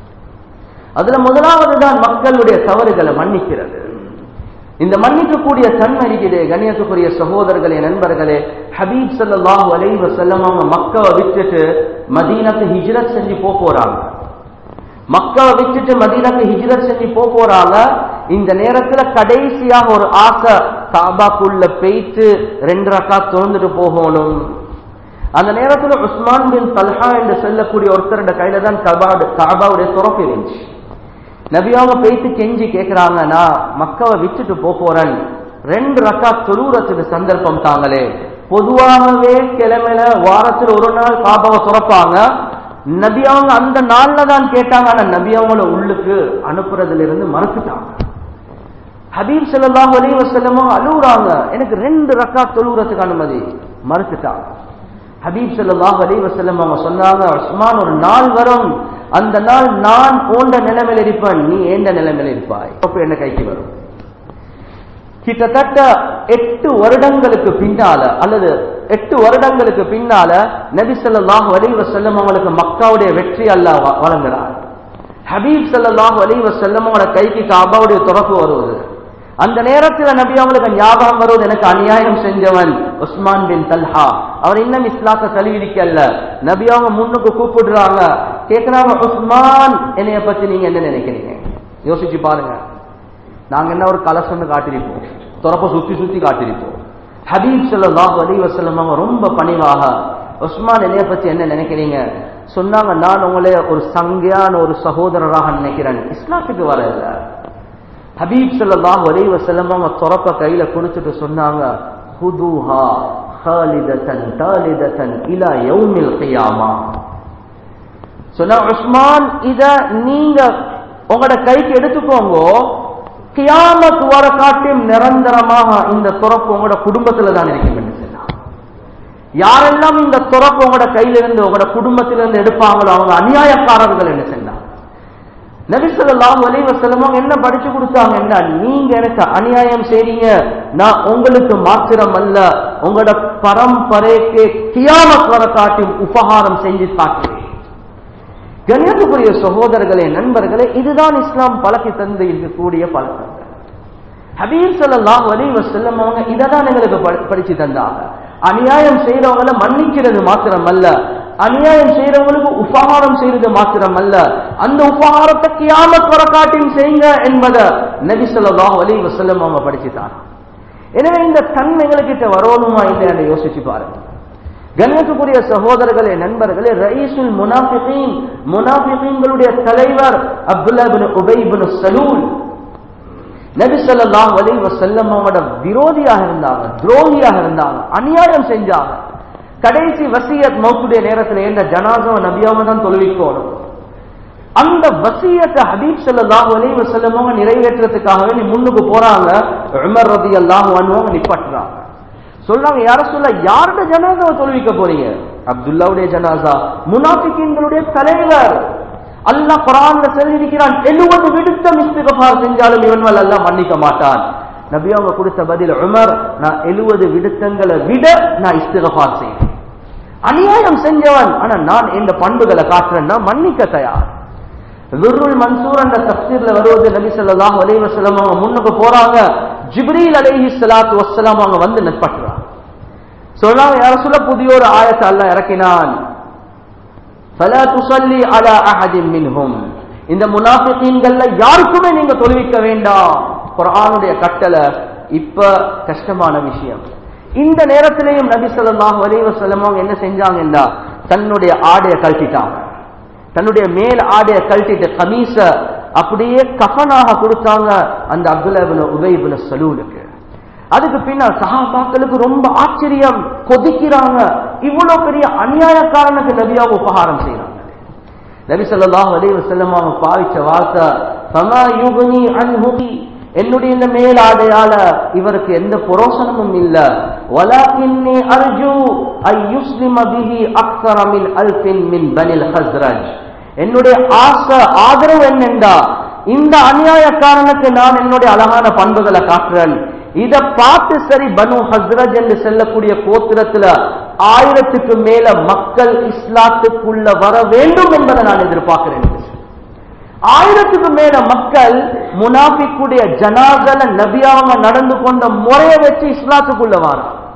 அதுல முதலாவது தான் மக்களுடைய தவறுகளை மன்னிக்கிறது இந்த மன்னிக்கக்கூடிய தன்மை இருக்குது கண்ணியத்துக்குரிய சகோதரர்களே நண்பர்களே ஹபீப் ஸல்லல்லாஹு அலைஹி வஸல்லம் அவங்க மக்காவை விட்டுட்டு மதீனாக்கு ஹிஜ்ரத் செஞ்சு போக போறாங்க மக்காவை விட்டுட்டு மதீனாக்கு ஹிஜ்ரத் செஞ்சு போக போறாங்க இந்த நேரத்துல கடைசியாக ஒரு ஆசை காபாக்குள்ள பெய்த்து ரெண்டு ரக்கா திறந்துட்டு போகணும் அந்த நேரத்துல உஸ்மான் பின் தல்ஹா என்று சொல்லக்கூடிய ஒருத்தரோட கையில தான் கபாடு காபாவுடைய துறப்பு இருந்துச்சு நபி அவங்க போயிட்டு கெஞ்சி கேட்கிறாங்க நான் மக்காவை விட்டுட்டு போக போறேன் ரெண்டு ரக்கா தொழுறதுக்கு சந்தர்ப்பம் தாங்களே பொதுவாகவே கிழமையில வாரத்தில் ஒரு நாள் காபாவை துறப்பாங்க நபி அவங்க அந்த நாள்ல தான் கேட்டாங்க ஆனா நபி அவங்கள உள்ளுக்கு அனுப்புறதுல இருந்து மறுத்துட்டாங்க ஹபீப் ஸல்லல்லாஹு அலைஹி வஸல்லம் அழுகுறாங்க எனக்கு ரெண்டு ரக்கா தொழுறதுக்கு அனுமதி மறுத்துட்டாங்க ஹபீப் ஸல்லல்லாஹு அலைஹி வஸல்லம் அவங்க சொன்னாங்க உஸ்மான் ஒரு நாள் வரும் அந்த நாள் நான் ஓண்ட நிலைமையில் இருப்பேன் நீ ஏண்ட நிலைமையில் இருப்பாய் அப்ப என்ன கைக்கு வரும் கிட்டத்தட்ட எட்டு வருடங்களுக்கு பின்னால அல்லது எட்டு வருடங்களுக்கு பின்னால நபி ஸல்லல்லாஹு அலைஹி வஸல்லம் அவங்களுக்கு மக்காவுடைய வெற்றி அல்லாஹ் வ- வழங்குறார் ஹபீப் ஸல்லல்லாஹு அலைஹி வஸல்லம் அவங்களோட கைக்கு காபாவுடைய துறப்பு வருவது அந்த நேரத்தில் நபி அவங்களுக்கு ஞாபகம் வருவது எனக்கு அநியாயம் செஞ்சவன் உஸ்மான் பின் தல்ஹா அவர் இன்னும் இஸ்லாத்தை தழுவிக்கல்ல நபி அவங்க முன்னுக்கு கூப்பிடுறாங்க கேட்கிறாங்க உஸ்மான் என்னைய பத்தி நீங்க என்ன நினைக்கிறீங்க யோசிச்சு பாருங்க நாங்க என்ன ஒரு கலசம்னு காட்டிருப்போம் துறப்ப சுத்தி சுத்தி காட்டிருப்போம் ஹபீப் ஸல்லல்லாஹு அலைஹி வஸல்லம் அவங்க ரொம்ப பணிவாக உஸ்மான் என்னைய பத்தி என்ன நினைக்கிறீங்க சொன்னாங்க நான் உங்களை ஒரு சங்கையான ஒரு சகோதரராக நினைக்கிறேன் இஸ்லாத்துக்கு வரல ஹபீப் ஸல்லல்லாஹு அலைஹி வஸல்லம் அவங்க துறப்ப கையில கொடுத்துட்டு சொன்னாங்க ஹுதுஹா ஹாலிதத்தன் தாலிதத்தன் இலா யௌமில் கியாமா சொன்னா உஸ்மான் இத நீங்க உங்களோட கைக்கு எடுத்துக்கோங்க கியாமத் வர காட்டியும் நிரந்தரமாக இந்த துறப்பு உங்களோட குடும்பத்துல தான் இருக்கும் என்று சொன்னார் யாரெல்லாம் இந்த துறப்பு உங்களோட கையிலிருந்து உங்களோட குடும்பத்திலிருந்து எடுப்பாங்களோ அவங்க அநியாயக்காரர்கள் என்று சொன்னார் நபிசல்லாஹு அலைஹி வஸல்லம் அவங்க என்ன படிச்சு கொடுத்தாங்கன்னா நீங்க எனக்கு அநியாயம் செய்றீங்க நான் உங்களுக்கு மாத்திரம் அல்ல உங்களோட பரம்பரைக்கு கியாமத் வர காட்டியும் உபகாரம் செஞ்சு காட்டுவேன் கண்ணியத்துக்குரிய சகோதரர்களே நண்பர்களே இதுதான் இஸ்லாம் பழக்கி தந்து இருக்கக்கூடிய பழக்கம் ஹபீப் ஸல்லல்லாஹு அலைஹி வஸல்லம் அவங்க இதை தான் எங்களுக்கு படி- படிச்சு தந்தாங்க அநியாயம் செய்யறவங்கள மன்னிக்கிறது மாத்திரம் அல்ல அநியாயம் செய்யறவங்களுக்கு உபகாரம் செய்யறது மாத்திரம் அல்ல அந்த உபகாரத்தை கியாமத் வர காட்டியும் செய்யுங்க என்பதை நபி ஸல்லல்லாஹு அலைஹி வஸல்லம் அவங்க படிச்சுட்டாங்க எனவே இந்த தன்மைகளுக்கிட்ட வரணுமா இல்லையான்னு யோசிச்சு பாருங்க கண்ணியத்துக்குரிய சகோதரர்களே நண்பர்களே ரயீசுல் முனாஃபிகீன் முனாஃபிகீன்களுடைய தலைவர் அப்துல்லா இப்னு உபை இப்னு சலூல் நபி ஸல்லல்லாஹு அலைஹி வஸல்லம் அவங்களோட விரோதியாக இருந்தாங்க துரோகியாக இருந்தாங்க அநியாயம் செஞ்சாங்க கடைசி வசியத் மௌத்துடைய நேரத்தில் எந்த ஜனாசம் நபியாம தான் தொழுவிக்கணும் அந்த வசியத்தை ஹபீப் ஸல்லல்லாஹு அலைஹி வஸல்லம் அவங்க நிறைவேற்றுறதுக்காகவே நீ முன்னுக்கு போறாங்க உமர் ரலியல்லாஹு அன்ஹு அவங்க நிப்பாட்டுறாங்க சொல்றாங்க யார சொல்ல யாரோட ஜனாசாவை தொழுவிக்க போறீங்க அப்துல்லாவுடைய ஜனாசா முனாஃபிகீன்களுடைய தலைவர் அல்லாஹ் குர்ஆன்ல சொல்லியிருக்கிறான் 70 விடுத்தம் இஸ்திக்ஃபார் செஞ்சாலும் இவன் மேல அல்லாஹ் மன்னிக்க மாட்டான் நபி அவங்க கொடுத்த பதில் உமர் நான் 70 விடுத்தங்களை விட நான் இஸ்திக்ஃபார் செய்வேன் அநியாயம் செஞ்சவன் ஆனா நான் இந்த பண்புகளை காட்டுறேன்னா மன்னிக்க தயார் துர்ருல் மன்சூர் என்ற தப்சீர்ல வருவது நபி ஸல்லல்லாஹு அலைஹி வஸல்லம் அவங்க முன்னுக்கு போறாங்க ஜிப்ரீல் அலைஹி ஸலாத்து வஸ்ஸலாம் அவங்க வந்து நட்பட்டுறாங்க சொல்றாங்க யார சொல்ல புதிய ஒரு ஆயத்தை அல்லாஹ் இறக்கினான் فلا تصلي على احد منهم இந்த முனாஃபிகீன்கள்ல யாருக்குமே நீங்க தொழுவிக்க வேண்டாம் குர்ஆனுடைய கட்டளை இப்ப கஷ்டமான விஷயம் இந்த நேரத்திலேயும் நபி ஸல்லல்லாஹு அலைஹி வஸல்லம் அவங்க என்ன செஞ்சாங்கன்னா தன்னுடைய ஆடையை கழட்டிட்டாங்க தன்னுடைய மேல் ஆடையை கழட்டிட்டு கமீச அப்படியே கஃனாக கொடுத்தாங்க அந்த அப்துல்லா இப்னு உபை இப்னு சலூலுக்கு அதுக்கு பின்னால் சஹாபாக்களுக்கு ரொம்ப ஆச்சரியம் கொதிக்கிறாங்க இவ்வளவு பெரிய அநியாயக்காரனுக்கு நபியாக உபகாரம் செய்யறாங்க நபி ஸல்லல்லாஹு அலைஹி வஸல்லம் அவங்க பாவிச்ச வார்த்தை ஃபமா யுக்னி அன்ஹு என்னுடைய இந்த மேலாடையால இவருக்கு எந்த புரோசனமும் இல்ல வலாக்கின்னி அர்ஜு ஐ யுஸ்லிம பிஹி அக்ஸர மின் அல்ஃபின் மின் பனில் ஹஸ்ரஜ் என்னுடைய ஆசை ஆதரவு என்னென்றா இந்த அநியாயக்காரனுக்கு நான் என்னுடைய அழகான பண்புகளை காட்டுறேன் இத பார்த்து சரி பனு ஹஸ்ரஜ் என்று செல்லக்கூடிய கோத்திரத்துல ஆயிரத்துக்கு மேல மக்கள் இஸ்லாத்துக்குள்ள வர வேண்டும் என்பதை நான் எதிர்பார்க்கிறேன் ஆயிரத்துக்கு மேல மக்கள் முனாஃபிக்குடைய ஜனாதல நபியாவங்க நடந்து கொண்ட முறையை வச்சு இஸ்லாத்துக்குள்ள வார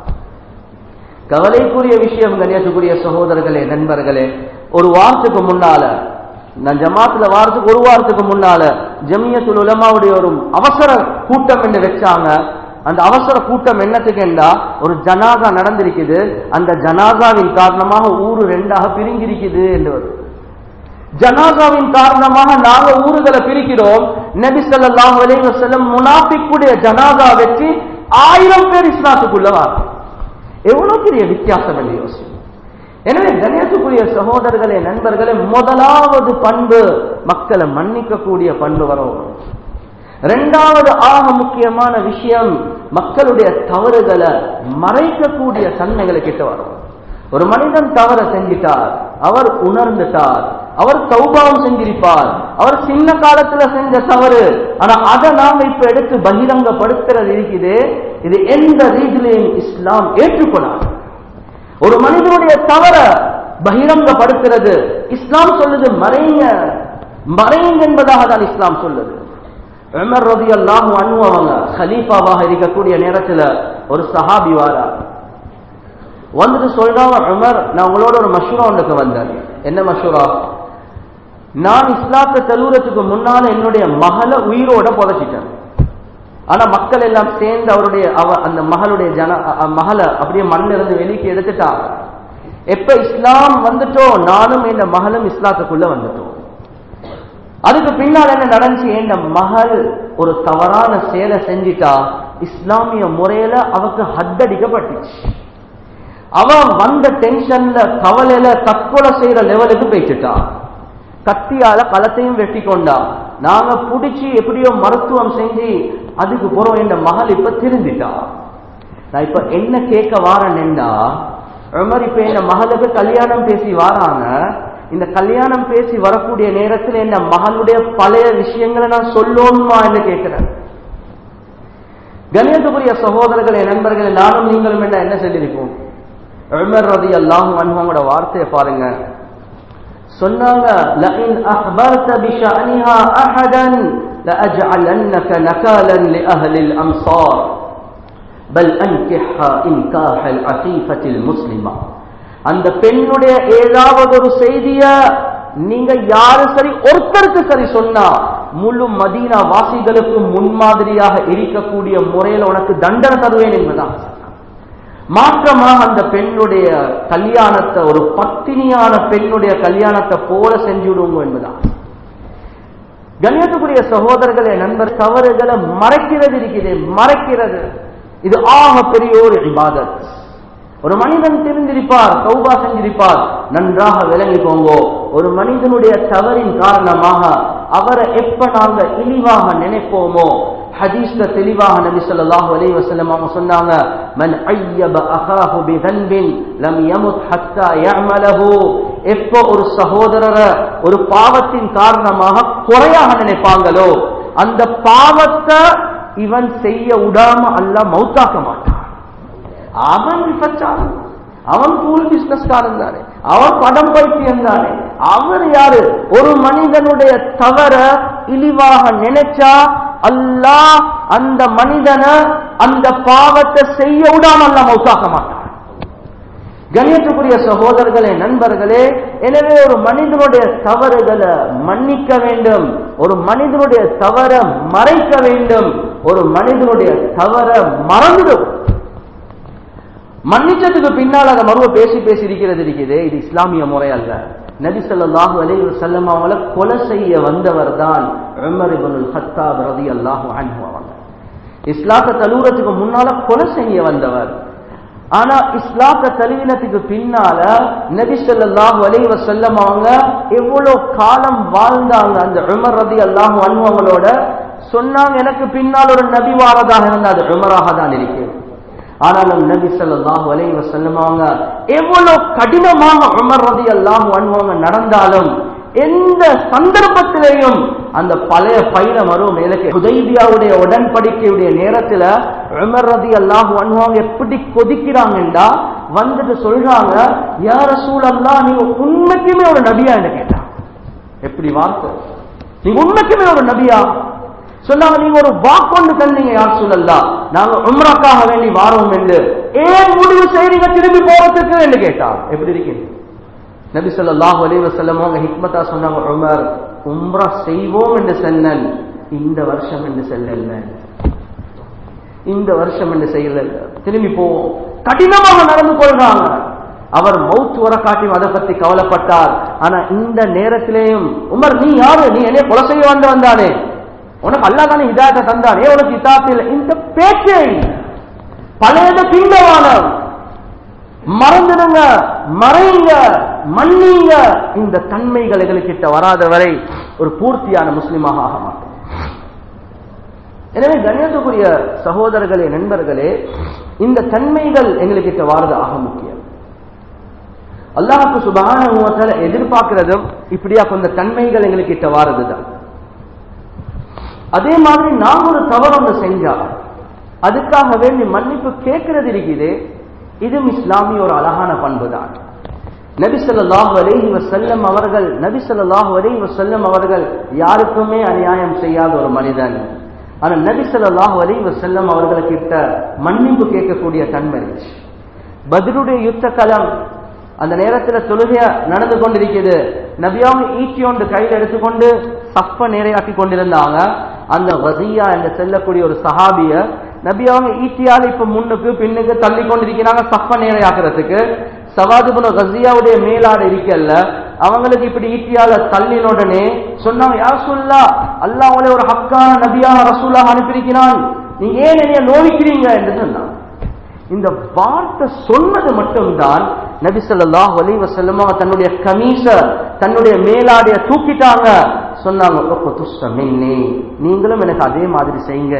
கவலைக்குரிய விஷயம் கணியத்துக்குரிய சகோதரர்களே நண்பர்களே ஒரு வாரத்துக்கு முன்னால நான் ஜமாத்துல வாரத்துக்கு ஒரு வாரத்துக்கு முன்னால ஜமியத்துல் உலமாவுடைய ஒரு அவசர கூட்டம் என்று வச்சாங்க அந்த அவசர கூட்டம் என்னத்துக்குண்டா ஒரு ஜனாதா நடந்திருக்குது அந்த ஜனாதாவின் காரணமாக ஊரு ரெண்டாக பிரிஞ்சிருக்குது என்று வருது ஜனாதாவின் காரணமாக நாங்க ஊர்களை பிரிக்கிறோம் நபி ஸல்லல்லாஹு அலைஹி வஸல்லம் முனாஃபிக்குடைய ஜனாதா வச்சு ஆயிரம் பேர் இஸ்லாத்துக்குள்ள வாங்க எவ்வளவு பெரிய வித்தியாசம் என்று யோசி எனவே கணேசக்குரிய சகோதரர்களே நண்பர்களே முதலாவது பண்பு மக்களை மன்னிக்கக்கூடிய பண்பு வரும் இரண்டாவது ஆக முக்கியமான விஷயம் மக்களுடைய தவறுகளை மறைக்கக்கூடிய தன்மைகளை கிட்ட வரும் ஒரு மனிதன் தவற செஞ்சிட்டார் அவர் உணர்ந்துட்டார் அவர் சௌபாவம் செஞ்சிருப்பார் அவர் சின்ன காலத்துல செஞ்ச தவறு ஆனா அதை நாம இப்ப எடுத்து பகிரங்கப்படுத்துறது இருக்குது இது எந்த ரீதியிலையும் இஸ்லாம் ஏற்றுக்கொள்ளாது ஒரு மனிதனுடைய தவற பகிரங்கப்படுத்துறது இஸ்லாம் சொல்லுது மறைங்க மறைங்க என்பதாக தான் இஸ்லாம் சொல்லுது உமர் ரதி அல்லாஹு அனுபவங்க ஹலீஃபாவாக இருக்கக்கூடிய நேரத்துல ஒரு சஹாபி வாரா வந்துட்டு சொல்றாங்க உமர் நான் உங்களோட ஒரு மஷூரா ஒன்றுக்கு வந்தேன் என்ன மஷூரா நான் இஸ்லாத்தை தழுவுறதுக்கு முன்னால என்னுடைய மகளை உயிரோட புதைச்சிட்டேன் ஆனா மக்கள் எல்லாம் சேர்ந்து அவருடைய அவ அந்த மகளுடைய ஜன மகளை அப்படியே மண்ணிலிருந்து வெளிக்கு எடுத்துட்டாங்க எப்ப இஸ்லாம் வந்துட்டோ நானும் என் மகளும் இஸ்லாத்துக்குள்ள வந்துட்டோம் அதுக்கு பின்னால் என்ன நடந்துச்சு என் மகள் ஒரு தவறான செயலை செஞ்சிட்டா இஸ்லாமிய முறையில அவக்கு ஹத்தடிக்கப்பட்டுச்சு அவன் வந்த டென்ஷன்ல கவலையில தற்கொலை செய்யற லெவலுக்கு போயிட்டுட்டா கத்தியால களத்தையும் வெட்டி கொண்டா நாங்க புடிச்சு எப்படியோ மருத்துவம் செஞ்சு அதுக்கு போறோம் என் மகள் இப்ப திரும்பிட்டா நான் இப்ப என்ன கேட்க வாரேன்னா உமர் இப்ப என் மகளுக்கு கல்யாணம் பேசி வாராங்க இந்த கல்யாணம் பேசி வரக்கூடிய நேரத்தில் என் மகளுடைய பழைய விஷயங்களை நான் சொல்லணுமா என்று கேட்கிறேன் கணியத்துக்குரிய சகோதரர்களே நண்பர்களே நானும் நீங்களும் என்ன என்ன சொல்லியிருக்கோம் உமர் ரதி அல்லாஹும் அன்ஹோங்களோட வார்த்தையை பாருங்க சொன்னாங்க لئن أخبرت بشأنها أحدا لأجعلنك نكالا لأهل الأمصار بل أنكحها إنكاح العفيفة المسلمة அந்த பெண்ணுடைய ஏதாவது ஒரு செய்திய நீங்க யாரு சரி ஒருத்தருக்கு சரி சொன்னா முழு மதீனா வாசிகளுக்கு முன்மாதிரியாக இருக்கக்கூடிய முறையில் உனக்கு தண்டனை தருவேன் என்பதான் மாற்றமாக அந்த பெண்ணுடைய கல்யாணத்தை ஒரு பத்தினியான பெண்ணுடைய கல்யாணத்தை போல செஞ்சுடுவோம் என்பதான் கண்ணியத்துக்குரிய சகோதரர்களே நண்பர் தவறுகளை மறைக்கிறது இருக்குது மறைக்கிறது இது ஆக பெரிய ஒரு இபாதத் ஒரு மனிதன் தெரிந்திருப்பார் சௌபா செஞ்சிருப்பார் நன்றாக விளங்கிக்கோங்கோ ஒரு மனிதனுடைய தவறின் காரணமாக அவரை எப்ப நாங்க இழிவாக நினைப்போமோ ஹதீஸ்ல தெளிவாக நபி ஸல்லல்லாஹு அலைஹி வஸல்லம் அவங்க சொன்னாங்க மன் ஐயப அஹாஹு பிதன்பின் லம் யமுத் ஹத்தா யஅமலஹு எப்போ ஒரு சகோதரரை ஒரு பாவத்தின் காரணமாக குறையாக நினைப்பாங்களோ அந்த பாவத்தை இவன் செய்ய விடாம அல்லாஹ் மௌத்தாக்க மாட்டான் அவன் விபச்சாரம் அவன் கூல் பிசினஸ்காரன் தானே அவன் படம் பைத்தியம் தானே அவர் யாரு ஒரு மனிதனுடைய தவற இழிவாக நினைச்சா அல்லாஹ் அந்த மனிதனை அந்த பாவத்தை செய்ய விடாம அல்லாஹ் மௌத்தாக்க மாட்டான் கணியத்துக்குரிய சகோதரர்களே நண்பர்களே எனவே ஒரு மனிதனுடைய தவறுகளை மன்னிக்க வேண்டும் ஒரு மனிதனுடைய தவற மறைக்க வேண்டும் ஒரு மனிதனுடைய தவற மறந்துடும் மன்னிச்சதுக்கு பின்னால் அதை மறுவ பேசி பேசி இருக்கிறது இருக்குது இது இஸ்லாமிய முறை அல்ல நபி ஸல்லல்லாஹு அலைஹி வஸல்லம் அவங்கள கொலை செய்ய வந்தவர் தான் உமர் இப்னுல் ஹத்தாப் ரலியல்லாஹு அன்ஹு அவங்க இஸ்லாத்தை தழுவுறதுக்கு முன்னால கொலை செய்ய வந்தவர் ஆனா இஸ்லாத்த தழுவினத்துக்கு பின்னால நபி ஸல்லல்லாஹு அலைஹி வஸல்லம் அவங்க எவ்வளவு காலம் வாழ்ந்தாங்க அந்த உமர் ரலியல்லாஹு அன்ஹு அவங்களோட சொன்னாங்க எனக்கு பின்னால் ஒரு நபி வாரதாக இருந்தா அது உமராக தான் இருக்கிறது ஆனாலும் நபி ஸல்லல்லாஹு அலைஹி வஸல்லம் அவங்க எவ்வளவு கடினமாக உமர் ரலியல்லாஹு அன்ஹு அவங்க நடந்தாலும் எந்த சந்தர்ப்பத்திலையும் அந்த பழைய பயிர மறுவும் மேலக்கு ஹுதைபியாவுடைய உடன்படிக்கையுடைய நேரத்துல உமர் ரதி அல்லாஹு அன்ஹுவாங்க எப்படி கொதிக்கிறாங்கண்டா வந்துட்டு சொல்றாங்க யார சூழல்லா நீங்க உண்மைக்குமே ஒரு நபியா என்று கேட்டான் எப்படி வார்த்தை நீங்க உண்மைக்குமே ஒரு நபியா சொன்னாங்க நீங்க ஒரு வாக்கொண்டு தந்தீங்க யார் சொல்லல்லா நாங்க உம்ராக்காக வேண்டி வாரோம் என்று ஏன் முடிவு செய்றீங்க திரும்பி போறதுக்கு என்று கேட்டார் எப்படி இருக்கீங்க நபி ஸல்லல்லாஹு அலைஹி வஸல்லம் அவங்க ஹிக்மத்தா சொன்னாங்க உமர் உம்ரா செய்வோம் என்று சொன்னன் இந்த வருஷம் என்று செல்லல இந்த வருஷம் என்று செய்யல திரும்பி போவோம் கடினமாக நடந்து கொள்றாங்க அவர் மவுத் வர காட்டியும் அதை பத்தி கவலைப்பட்டார் ஆனா இந்த நேரத்திலேயும் உமர் நீ யாரு நீ என்னைய கொலை செய்ய வந்து வந்தானே உனக்கு அல்லா தானே இதாயத்தை தந்தானே உனக்கு இதாத்தில் இந்த பேச்சே இல்லை. பழையது பின்னவானம் மறந்துடுங்க மறைங்க மன்னிங்க இந்த தன்மைகள் எங்களுக்கிட்ட வராத வரை ஒரு பூர்த்தியான முஸ்லிமாக ஆக மாட்டோம் எனவே கண்ணியத்துக்குரிய சகோதரர்களே நண்பர்களே இந்த தன்மைகள் எங்களுக்கிட்ட வாரது ஆக முக்கியம் அல்லாஹுக்கு சுபான எதிர்பார்க்கிறதும் இப்படியா கொஞ்ச தன்மைகள் எங்களுக்கிட்ட வாரதுதான் அதே மாதிரி நாம் ஒரு தவறு ஒன்று செஞ்சா அதுக்காக வேண்டி மன்னிப்பு கேட்கிறது இருக்குது இதுவும் இஸ்லாமிய ஒரு அழகான பண்பு தான் நபி ஸல்லல்லாஹு அலைஹி வஸல்லம் அவர்கள் நபி ஸல்லல்லாஹு அலைஹி வஸல்லம் அவர்கள் யாருக்குமே அநியாயம் செய்யாத ஒரு மனிதன் ஆனா நபி ஸல்லல்லாஹு அலைஹி வஸல்லம் அவர்களுக்கிட்ட மன்னிப்பு கேட்கக்கூடிய தன்மை இருந்துச்சு பத்ருடைய யுத்த களம் அந்த நேரத்துல தொழுகைய நடந்து கொண்டிருக்கிறது நபியாவும் ஈட்டி ஒன்று கையில் எடுத்துக்கொண்டு சப்ப நேரையாக்கி கொண்டிருந்தாங்க அந்த வசியா என்று செல்லக்கூடிய ஒரு சஹாபிய நபி அவங்க ஈட்டியால் இப்ப முன்னுக்கு பின்னுக்கு தள்ளி கொண்டிருக்கிறாங்க சப்ப நேரையாக்குறதுக்கு சவாதுபுன கசியாவுடைய மேலாடு இருக்கல்ல அவங்களுக்கு இப்படி ஈட்டியால தள்ளின உடனே சொன்னாங்க யார் சொல்லா அல்லாஹ் அவங்களே ஒரு ஹக்கான நபியாக ரசூலாக அனுப்பியிருக்கிறான் நீங்க ஏன் என்னைய நோவிக்கிறீங்க என்று சொன்னாங்க இந்த வார்த்தை சொன்னது மட்டும்தான் நபி ஸல்லல்லாஹு அலைஹி வஸல்லம் அவங்க தன்னுடைய கமீச தன்னுடைய மேலாடைய தூக்கிட்டாங்க சொன்னாங்க "உக்துஸ்ஸ மின்னி." நீங்களும் எனக்கு அதே மாதிரி செய்யுங்க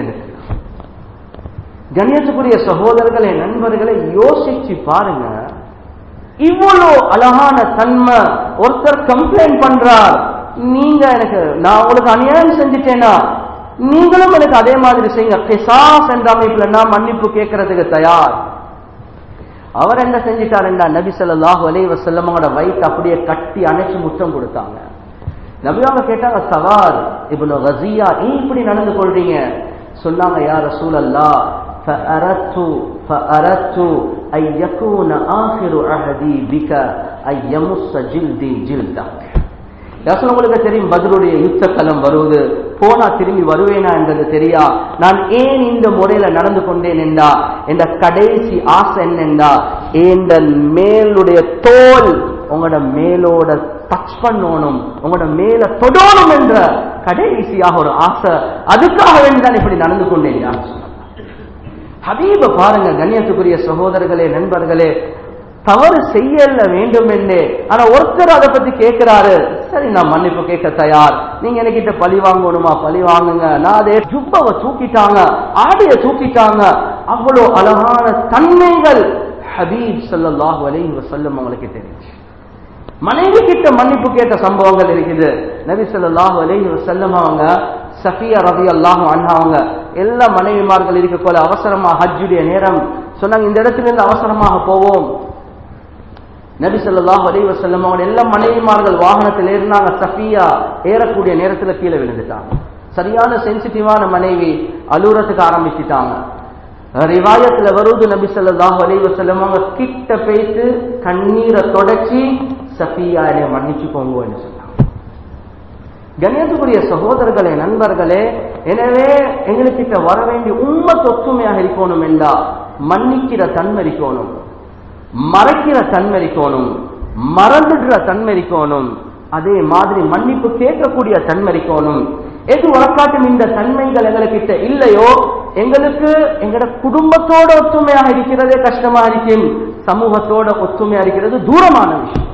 கண்ணியத்துக்குரிய சகோதரர்களே நண்பர்களை யோசிச்சு பாருங்க இவ்வளோ அழகான தன்மை ஒருத்தர் கம்ப்ளைண்ட் பண்றார் நீங்க எனக்கு நான் உங்களுக்கு அநியாயம் செஞ்சுட்டேனா நீங்களும் எனக்கு அதே மாதிரி செய்யுங்க கிசாஸ் என்ற அமைப்புல நான் மன்னிப்பு கேட்கறதுக்கு தயார் அவர் என்ன செஞ்சிட்டாருண்டா நபி ஸல்லல்லாஹு அலைஹி வஸல்லம் அவங்களோட வயிற்று அப்படியே கட்டி அணைச்சு முத்தம் கொடுத்தாங்க நபி அவங்க கேட்டாங்க சவார் இப்னு கஸியா ஏன் இப்படி நடந்து கொள்றீங்க சொன்னாங்க யா ரசூலல்லாஹ் فأردت فأردت أن يكون آخر عهدي بك أن يمس جلدي جلدك யாசன் உங்களுக்கு தெரியும் பதிலுடைய யுத்த களம் வருவது போனா திரும்பி வருவேனா என்றது தெரியா நான் ஏன் இந்த முறையில நடந்து கொண்டேன் என்றா என்ற கடைசி ஆசை என்னென்றா இந்த மேலுடைய தோல் உங்களோட மேலோட டச் பண்ணணும் உங்களோட மேல தொடணும் என்ற கடைசியாக ஒரு ஆசை அதுக்காக வேண்டிதான் இப்படி நடந்து கொண்டேன் யார் சொன்னாங்க ஹபீப பாருங்க கண்ணியத்துக்குரிய சகோதரர்களே நண்பர்களே தவறு செய்யல வேண்டும் என்று ஆனா ஒருத்தர் அதை பத்தி கேட்கிறாரு சரி நான் மன்னிப்பு கேட்க தயார் நீங்க எனக்கிட்ட பழி வாங்கணுமா பழி வாங்குங்க நான் அதே ஜுப்பவை தூக்கிட்டாங்க ஆடைய தூக்கிட்டாங்க அவ்வளவு அழகான தன்மைகள் ஹபீப் ஸல்லல்லாஹு அலைஹி வஸல்லம் அவங்களுக்கு தெரிஞ்சு மனைவி கிட்ட மன்னிப்பு கேட்ட சம்பவங்கள் இருக்குது நபி ஸல்லல்லாஹு அலைஹி வஸல்லம் அவங்க சஃபியா ரலியல்லாஹு அன்ஹா அவங்க எல்லா மனைவிமார்கள் இருக்க போல அவசரமா ஹஜ்ஜுடைய நேரம் சொன்னாங்க இந்த இடத்துல இருந்து அவசரமாக போவோம் நபி ஸல்லல்லாஹு அலைஹி வஸல்லம் அவங்க எல்லா மனைவிமார்கள் வாகனத்தில் ஏறினாங்க சஃபியா ஏறக்கூடிய நேரத்துல கீழே விழுந்துட்டாங்க சரியான சென்சிட்டிவான மனைவி அலூரத்துக்கு ஆரம்பிச்சிட்டாங்க ரிவாயத்துல வருது நபி ஸல்லல்லாஹு அலைஹி வஸல்லம் அவங்க கிட்ட பேசி கண்ணீரை தொடச்சி சஃபியா என்னை மன்னிச்சுக்கோங்கன்னு சொன்னாங்க கண்ணியத்துக்குரிய சகோதரர்களே நண்பர்களே எனவே எங்களுக்கிட்ட வர வேண்டிய உண்மை ஒற்றுமையாக இருக்கணும் என்றா மன்னிக்கிற தன்மை இருக்கணும் மறைக்கிற தன்மை இருக்கணும் மறந்துடுற தன்மை இருக்கணும் அதே மாதிரி மன்னிப்பு கேட்கக்கூடிய தன்மை இருக்கணும் எது வரக்காட்டும் இந்த தன்மைகள் எங்களுக்கிட்ட இல்லையோ எங்களுக்கு எங்களோட குடும்பத்தோட ஒற்றுமையாக இருக்கிறதே கஷ்டமா இருக்கும் சமூகத்தோட ஒற்றுமையா இருக்கிறது தூரமான விஷயம்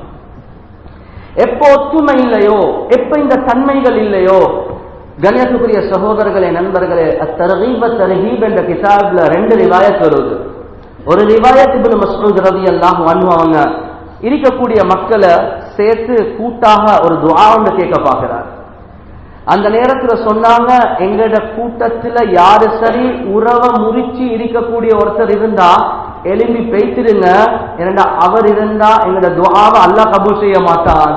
எப்போ ஒற்றுமை இல்லையோ எப்ப இந்த தன்மைகள் இல்லையோ கணேசத்துக்குரிய சகோதரர்களே நண்பர்களே அத்தரகீப தரகீப் என்ற கிதாப்ல ரெண்டு ரிவாயத் வருது ஒரு ரிவாயத் இப்னு மஸ்ஊத் ரலியல்லாஹு அன்ஹு அவங்க இருக்கக்கூடிய மக்களை சேர்த்து கூட்டாக ஒரு துஆ ஒன்று கேட்க பார்க்கிறார் அந்த நேரத்துல சொன்னாங்க எங்கட கூட்டத்துல யாரு சரி உறவை முறிச்சு இருக்கக்கூடிய ஒருத்தர் இருந்தா எலும்பி பேசிடுங்க ஏன்னா அவர் இருந்தா எங்கட துவாவை அல்லாஹ் கபூல் செய்ய மாட்டான்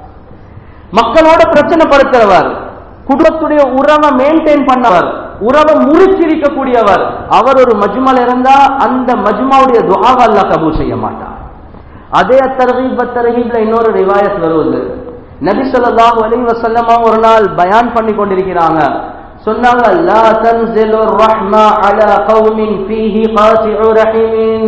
மக்களோட பிரச்சனை படுத்துறவர் குடும்பத்துடைய உறவை மெயின்டைன் பண்ணவர் உறவை முறிச்சிருக்கக்கூடியவர் அவர் ஒரு மஜ்மல் இருந்தா அந்த மஜ்மாவுடைய துவாவை அல்லாஹ் கபூல் செய்ய மாட்டார் அதே அத்தரகீப் அத்தரகீப்ல இன்னொரு ரிவாயத் வருவது நபி ஸல்லல்லாஹு அலைஹி வஸல்லம் ஒரு நாள் பயான் பண்ணி கொண்டிருக்கிறாங்க சொன்னாங்க லா தன்சிலு ரஹ்மா அலா கௌமின் ஃபீஹி காசிஉ ரஹீமின்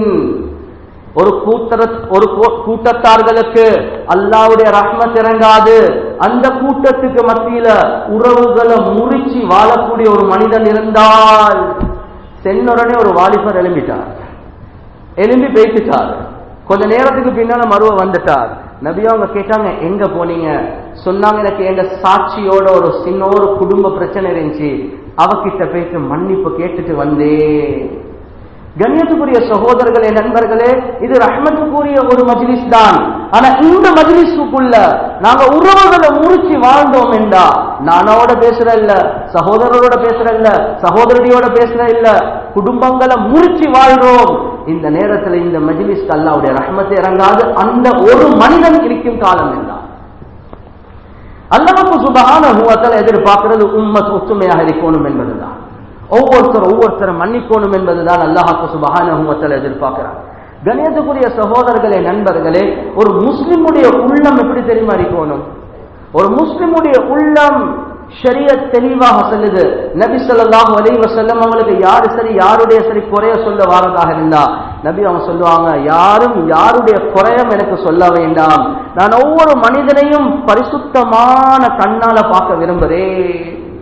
ஒரு கூட்டர ஒரு கூ- கூட்டத்தார்களுக்கு அல்லாஹ்வுடைய ரஹ்மத் இறங்காது அந்த கூட்டத்துக்கு மத்தியில உறவுகளை முறிச்சு வாழக்கூடிய ஒரு மனிதன் இருந்தால் சென்னுடனே ஒரு வாலிபர் எழும்பிட்டார் எழும்பி பேசிட்டார் கொஞ்ச நேரத்துக்கு பின்னால மருவ வந்துட்டார் நபி அவங்க கேட்டாங்க எங்க போனீங்க சொன்னாங்க எனக்கு எங்க சாட்சியோட ஒரு சின்ன ஒரு குடும்ப பிரச்சனை இருந்துச்சு அவகிட்ட பேசி மன்னிப்பு கேட்டுட்டு வந்தேன் கண்ணியத்துக்குரிய சகோதரர்களே நண்பர்களே இது ரஹ்மத்துக்குரிய ஒரு மஜ்லிஸ் தான் ஆனா இந்த மஜ்லிஸுக்குள்ள நாங்க உறவுகளை முறிச்சு வாழ்ந்தோம் என்றா நானோட பேசுற இல்ல சகோதரரோட பேசுற இல்ல சகோதரியோட பேசுற இல்ல குடும்பங்களை முறிச்சு வாழ்றோம் இந்த நேரத்துல இந்த மஜ்லிஸ்க்கு அல்லாவுடைய ரஹ்மத்தை இறங்காது அந்த ஒரு மனிதன் இருக்கும் காலம் என்றான் அல்லாஹ்வுக்கு சுபஹானஹு வ தஆலா எதிர்பார்க்கிறது உம்மத் ஒற்றுமையாக இருக்கணும் என்பதுதான் ஒவ்வொருத்தர் ஒவ்வொருத்தரை மன்னிக்கணும் என்பதுதான் அல்லாஹாக்கு சுபஹானஹு வ தஆலா எதிர்பார்க்கிறார் கணியத்துக்குரிய சகோதரர்களே நண்பர்களே ஒரு முஸ்லிமுடைய உள்ளம் எப்படி தெரியுமா இருக்கணும் ஒரு முஸ்லிமுடைய உள்ளம் ஷரியத் தெளிவாக சொல்லுது நபி ஸல்லல்லாஹு அலைஹி வஸல்லம் அவங்களுக்கு யாரு சரி யாருடைய சரி குறைய சொல்ல வாரதாக இருந்தா நபி அவங்க சொல்லுவாங்க யாரும் யாருடைய குறையம் எனக்கு சொல்ல வேண்டாம் நான் ஒவ்வொரு மனிதனையும் பரிசுத்தமான கண்ணால பார்க்க விரும்புறேன்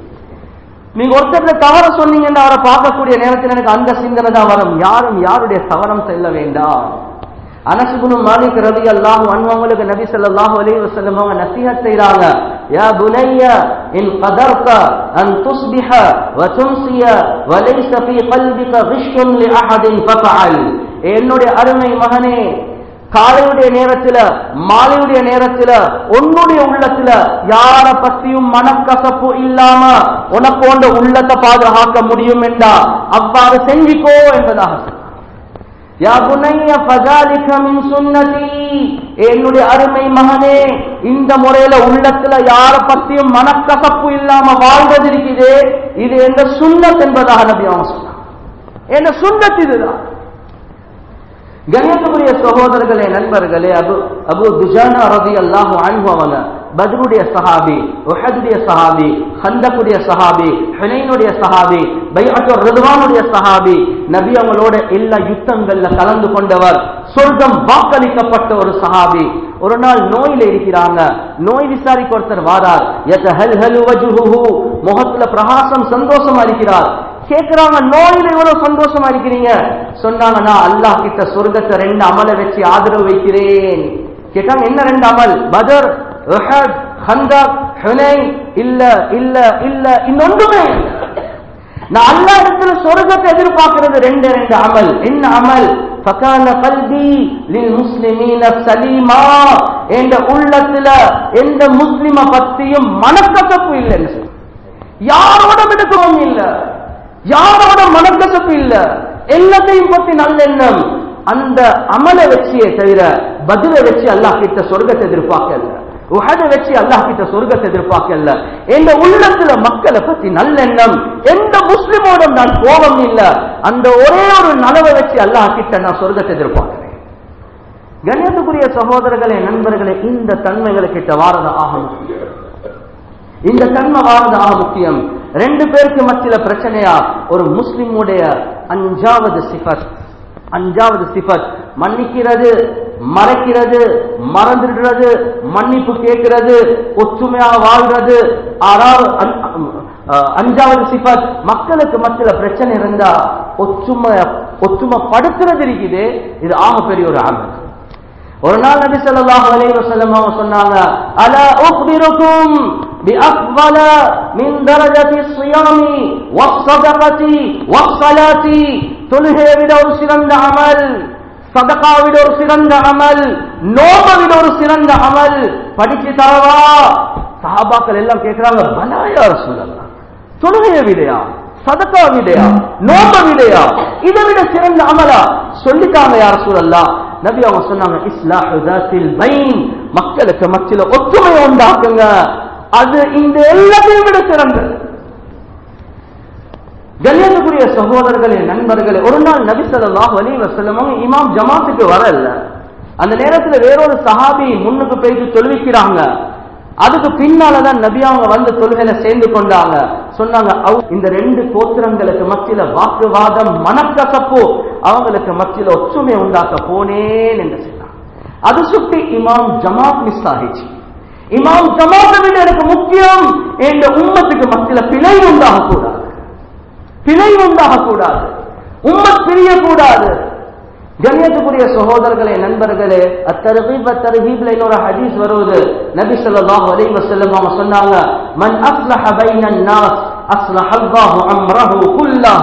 நீங்க ஒருத்தர்ல தவற சொன்னீங்கன்னா அவரை பார்க்கக்கூடிய நேரத்தில் எனக்கு அந்த சிந்தனை தான் வரும் யாரும் யாருடைய தவறம் செல்ல வேண்டாம் அனசுகுனு மாலிக் ரவி அல்லாஹு அன்வங்களுக்கு நபி ஸல்லல்லாஹு அலைஹி வஸல்லம் அவங்க நசீஹத் செய்றாங்க யா புனைய இன் قدرت ان تصبح وتمسي وليس في قلبك غش لاحد ففعل என்னுடைய அருமை மகனே காலையுடைய நேரத்துல மாலையுடைய நேரத்துல உன்னுடைய உள்ளத்துல யார பத்தியும் மனக்கசப்பு இல்லாம உனக்கோண்ட உள்ளத்தை பாதுகாக்க முடியும் என்றா அவ்வாறு செஞ்சிக்கோ என்பதாக சொன்னார். யா புனைய ஃபஜாலிக மின் சுன்னதி என்னுடைய அருமை மகனே இந்த முறையில உள்ளத்துல யார பத்தியும் மனக்கசப்பு இல்லாம வாழ்வது இருக்குது இது எந்த சுன்னத் என்பதாக நபி அவங்க சொன்னார் என்ன சுன்னத் இதுதான் கண்ணியத்துக்குரிய சகோதரர்களே நண்பர்களே அபு அபு துஜானா ரதி அல்லாஹு அன்ஹு அவங்க பத்ருடைய சஹாபி உஹதுடைய சஹாபி ஹந்தக்குடைய சஹாபி ஹுனைனுடைய சஹாபி பைஅத்து ரிதுவானுடைய சஹாபி நபி அவங்களோட எல்லா யுத்தங்கள்ல கலந்து கொண்டவர் சொர்க்கம் வாக்களிக்கப்பட்ட ஒரு சஹாபி ஒரு நாள் நோயில இருக்கிறாங்க நோய் விசாரிக்க ஒருத்தர் வாரார் யதஹல்ஹலு வஜ்ஹுஹு முகத்துல பிரகாசம் சந்தோஷமா இருக்கிறார் கேக்குறாங்க நோயில இவ்வளவு சந்தோஷமா இருக்கிறீங்க சொன்னாங்க நான் அல்லாஹ் கிட்ட சொர்க்கத்தை ரெண்டு அமலை வச்சு ஆதரவு வைக்கிறேன் கேட்டாங்க என்ன ரெண்டு அமல் பதர் உஹத் ஹந்தக் ஹுனைன் இல்ல இல்ல இல்ல இன்னொன்றுமே இல்ல நான் அல்லா இடத்துல சொர்க்கத்தை எதிர்பார்க்கிறது ரெண்டு ரெண்டு அமல் என்ன அமல் ஃபகான கல்வி லில் முஸ்லிமீன சலீமா என்ற உள்ளத்துல எந்த முஸ்லிம பத்தியும் மனக்கசப்பு இல்லைன்னு சொல்லு. யாரோட விடுக்கவும் இல்ல யாரோட மனக்கசப்பு இல்ல எல்லாத்தையும் பத்தி நல்லெண்ணம் அந்த அமலை வச்சியே தவிர பதில வச்சு அல்லாஹ் கிட்ட சொர்க்கத்தை எதிர்பார்க்கல உஹத வச்சு அல்லாஹ் கிட்ட சொர்க்கத்தை எதிர்பார்க்கல எந்த உள்ளத்துல மக்களை பத்தி நல்லெண்ணம் எந்த முஸ்லிமோட நான் கோபம் இல்ல அந்த ஒரே ஒரு நலவை வச்சு அல்லாஹ் கிட்ட நான் சொர்க்கத்தை எதிர்பார்க்கிறேன் கணியத்துக்குரிய சகோதரர்களே நண்பர்களே இந்த தன்மைகளை கிட்ட வாரத ஆக முக்கியம் இந்த தன்மை வாரது ஆக முக்கியம் ரெண்டு பேருக்கு மத்தியில பிரச்சனையா ஒரு முஸ்லிமுடைய அஞ்சாவது சிஃபத் அஞ்சாவது சிஃபத் மன்னிக்கிறது மறைக்கிறது மறந்துடுறது மன்னிப்பு கேட்கிறது ஒற்றுமையா வாழ்றது ஆறாவது அன்- அஹ் அஞ்சாவது சிஃபத் மக்களுக்கு மத்தியில பிரச்சனை இருந்தா ஒற்றுமை ஒற்றுமைப்படுத்துறது இருக்குது இது ஆக பெரிய ஒரு அமல் ஒரு நாள் நபி ஸல்லல்லாஹு அலைஹி வஸல்லம் அவங்க சொன்னாங்க அலா உக்பிருக்கும் بأفضل من درجة الصيام والصدقة والصلاة தொழுகையை விட ஒரு சிறந்த அமல் சதகா விட ஒரு சிறந்த அமல் நோம விட ஒரு சிறந்த அமல் படிச்சு தரவா சஹாபாக்கள் எல்லாம் கேட்கிறாங்க பலாயா சொல்லலாம் தொழுகையை விடையா சதக்கா விடையா நோம்ப விடையா இதை விட சிறந்த அமலா சொல்லிட்டாங்க யார் சூழல்லா நபி அவங்க சொன்னாங்க இஸ்லாஹு தாத்தில் பைன் மக்களுக்கு மத்தியில ஒற்றுமை உண்டாக்குங்க அது இந்த எல்லாத்தையும் விட சிறந்தது கண்ணியத்துக்குரிய சகோதரர்களே நண்பர்களே ஒரு நாள் நபி ஸல்லல்லாஹு அலைஹி வஸல்லம் அவங்க இமாம் ஜமாத்துக்கு வரல அந்த நேரத்துல வேறொரு சஹாபி முன்னுக்கு போயிட்டு தொழுவிக்கிறாங்க அதுக்கு பின்னாலதான் நபி அவங்க வந்து தொழுகையில சேர்ந்து கொண்டாங்க சொன்னாங்க "அவ்- இந்த ரெண்டு கோத்திரங்களுக்கு மத்தியில வாக்குவாதம் மனக்கசப்பு அவங்களுக்கு மத்தியில ஒற்றுமை உண்டாக்க போனேன் என்று சொன்னாங்க அது சுட்டி இமாம் ஜமாத் மிஸ் ஆகிச்சு இமாம் ஜமாத்தை விட எனக்கு முக்கியம் என்ற உம்மத்துக்கு மத்தியில பிழை உண்டாக கூடாது பிழை உண்டாகக்கூடாது உம்மத் பிரியக்கூடாது கண்ணியத்துக்குரிய சகோதரர்களே நண்பர்களே அத்தர்கீப் அத்தர்கீப்ல இன்னொரு ஹதீஸ் வருவது நபி ஸல்லல்லாஹு அலைஹி வஸல்லம் அவங்க சொன்னாங்க மன் அஸ்லஹ பைன الناس அஸ்லஹ அல்லாஹு அம்ரஹு குல்லஹ்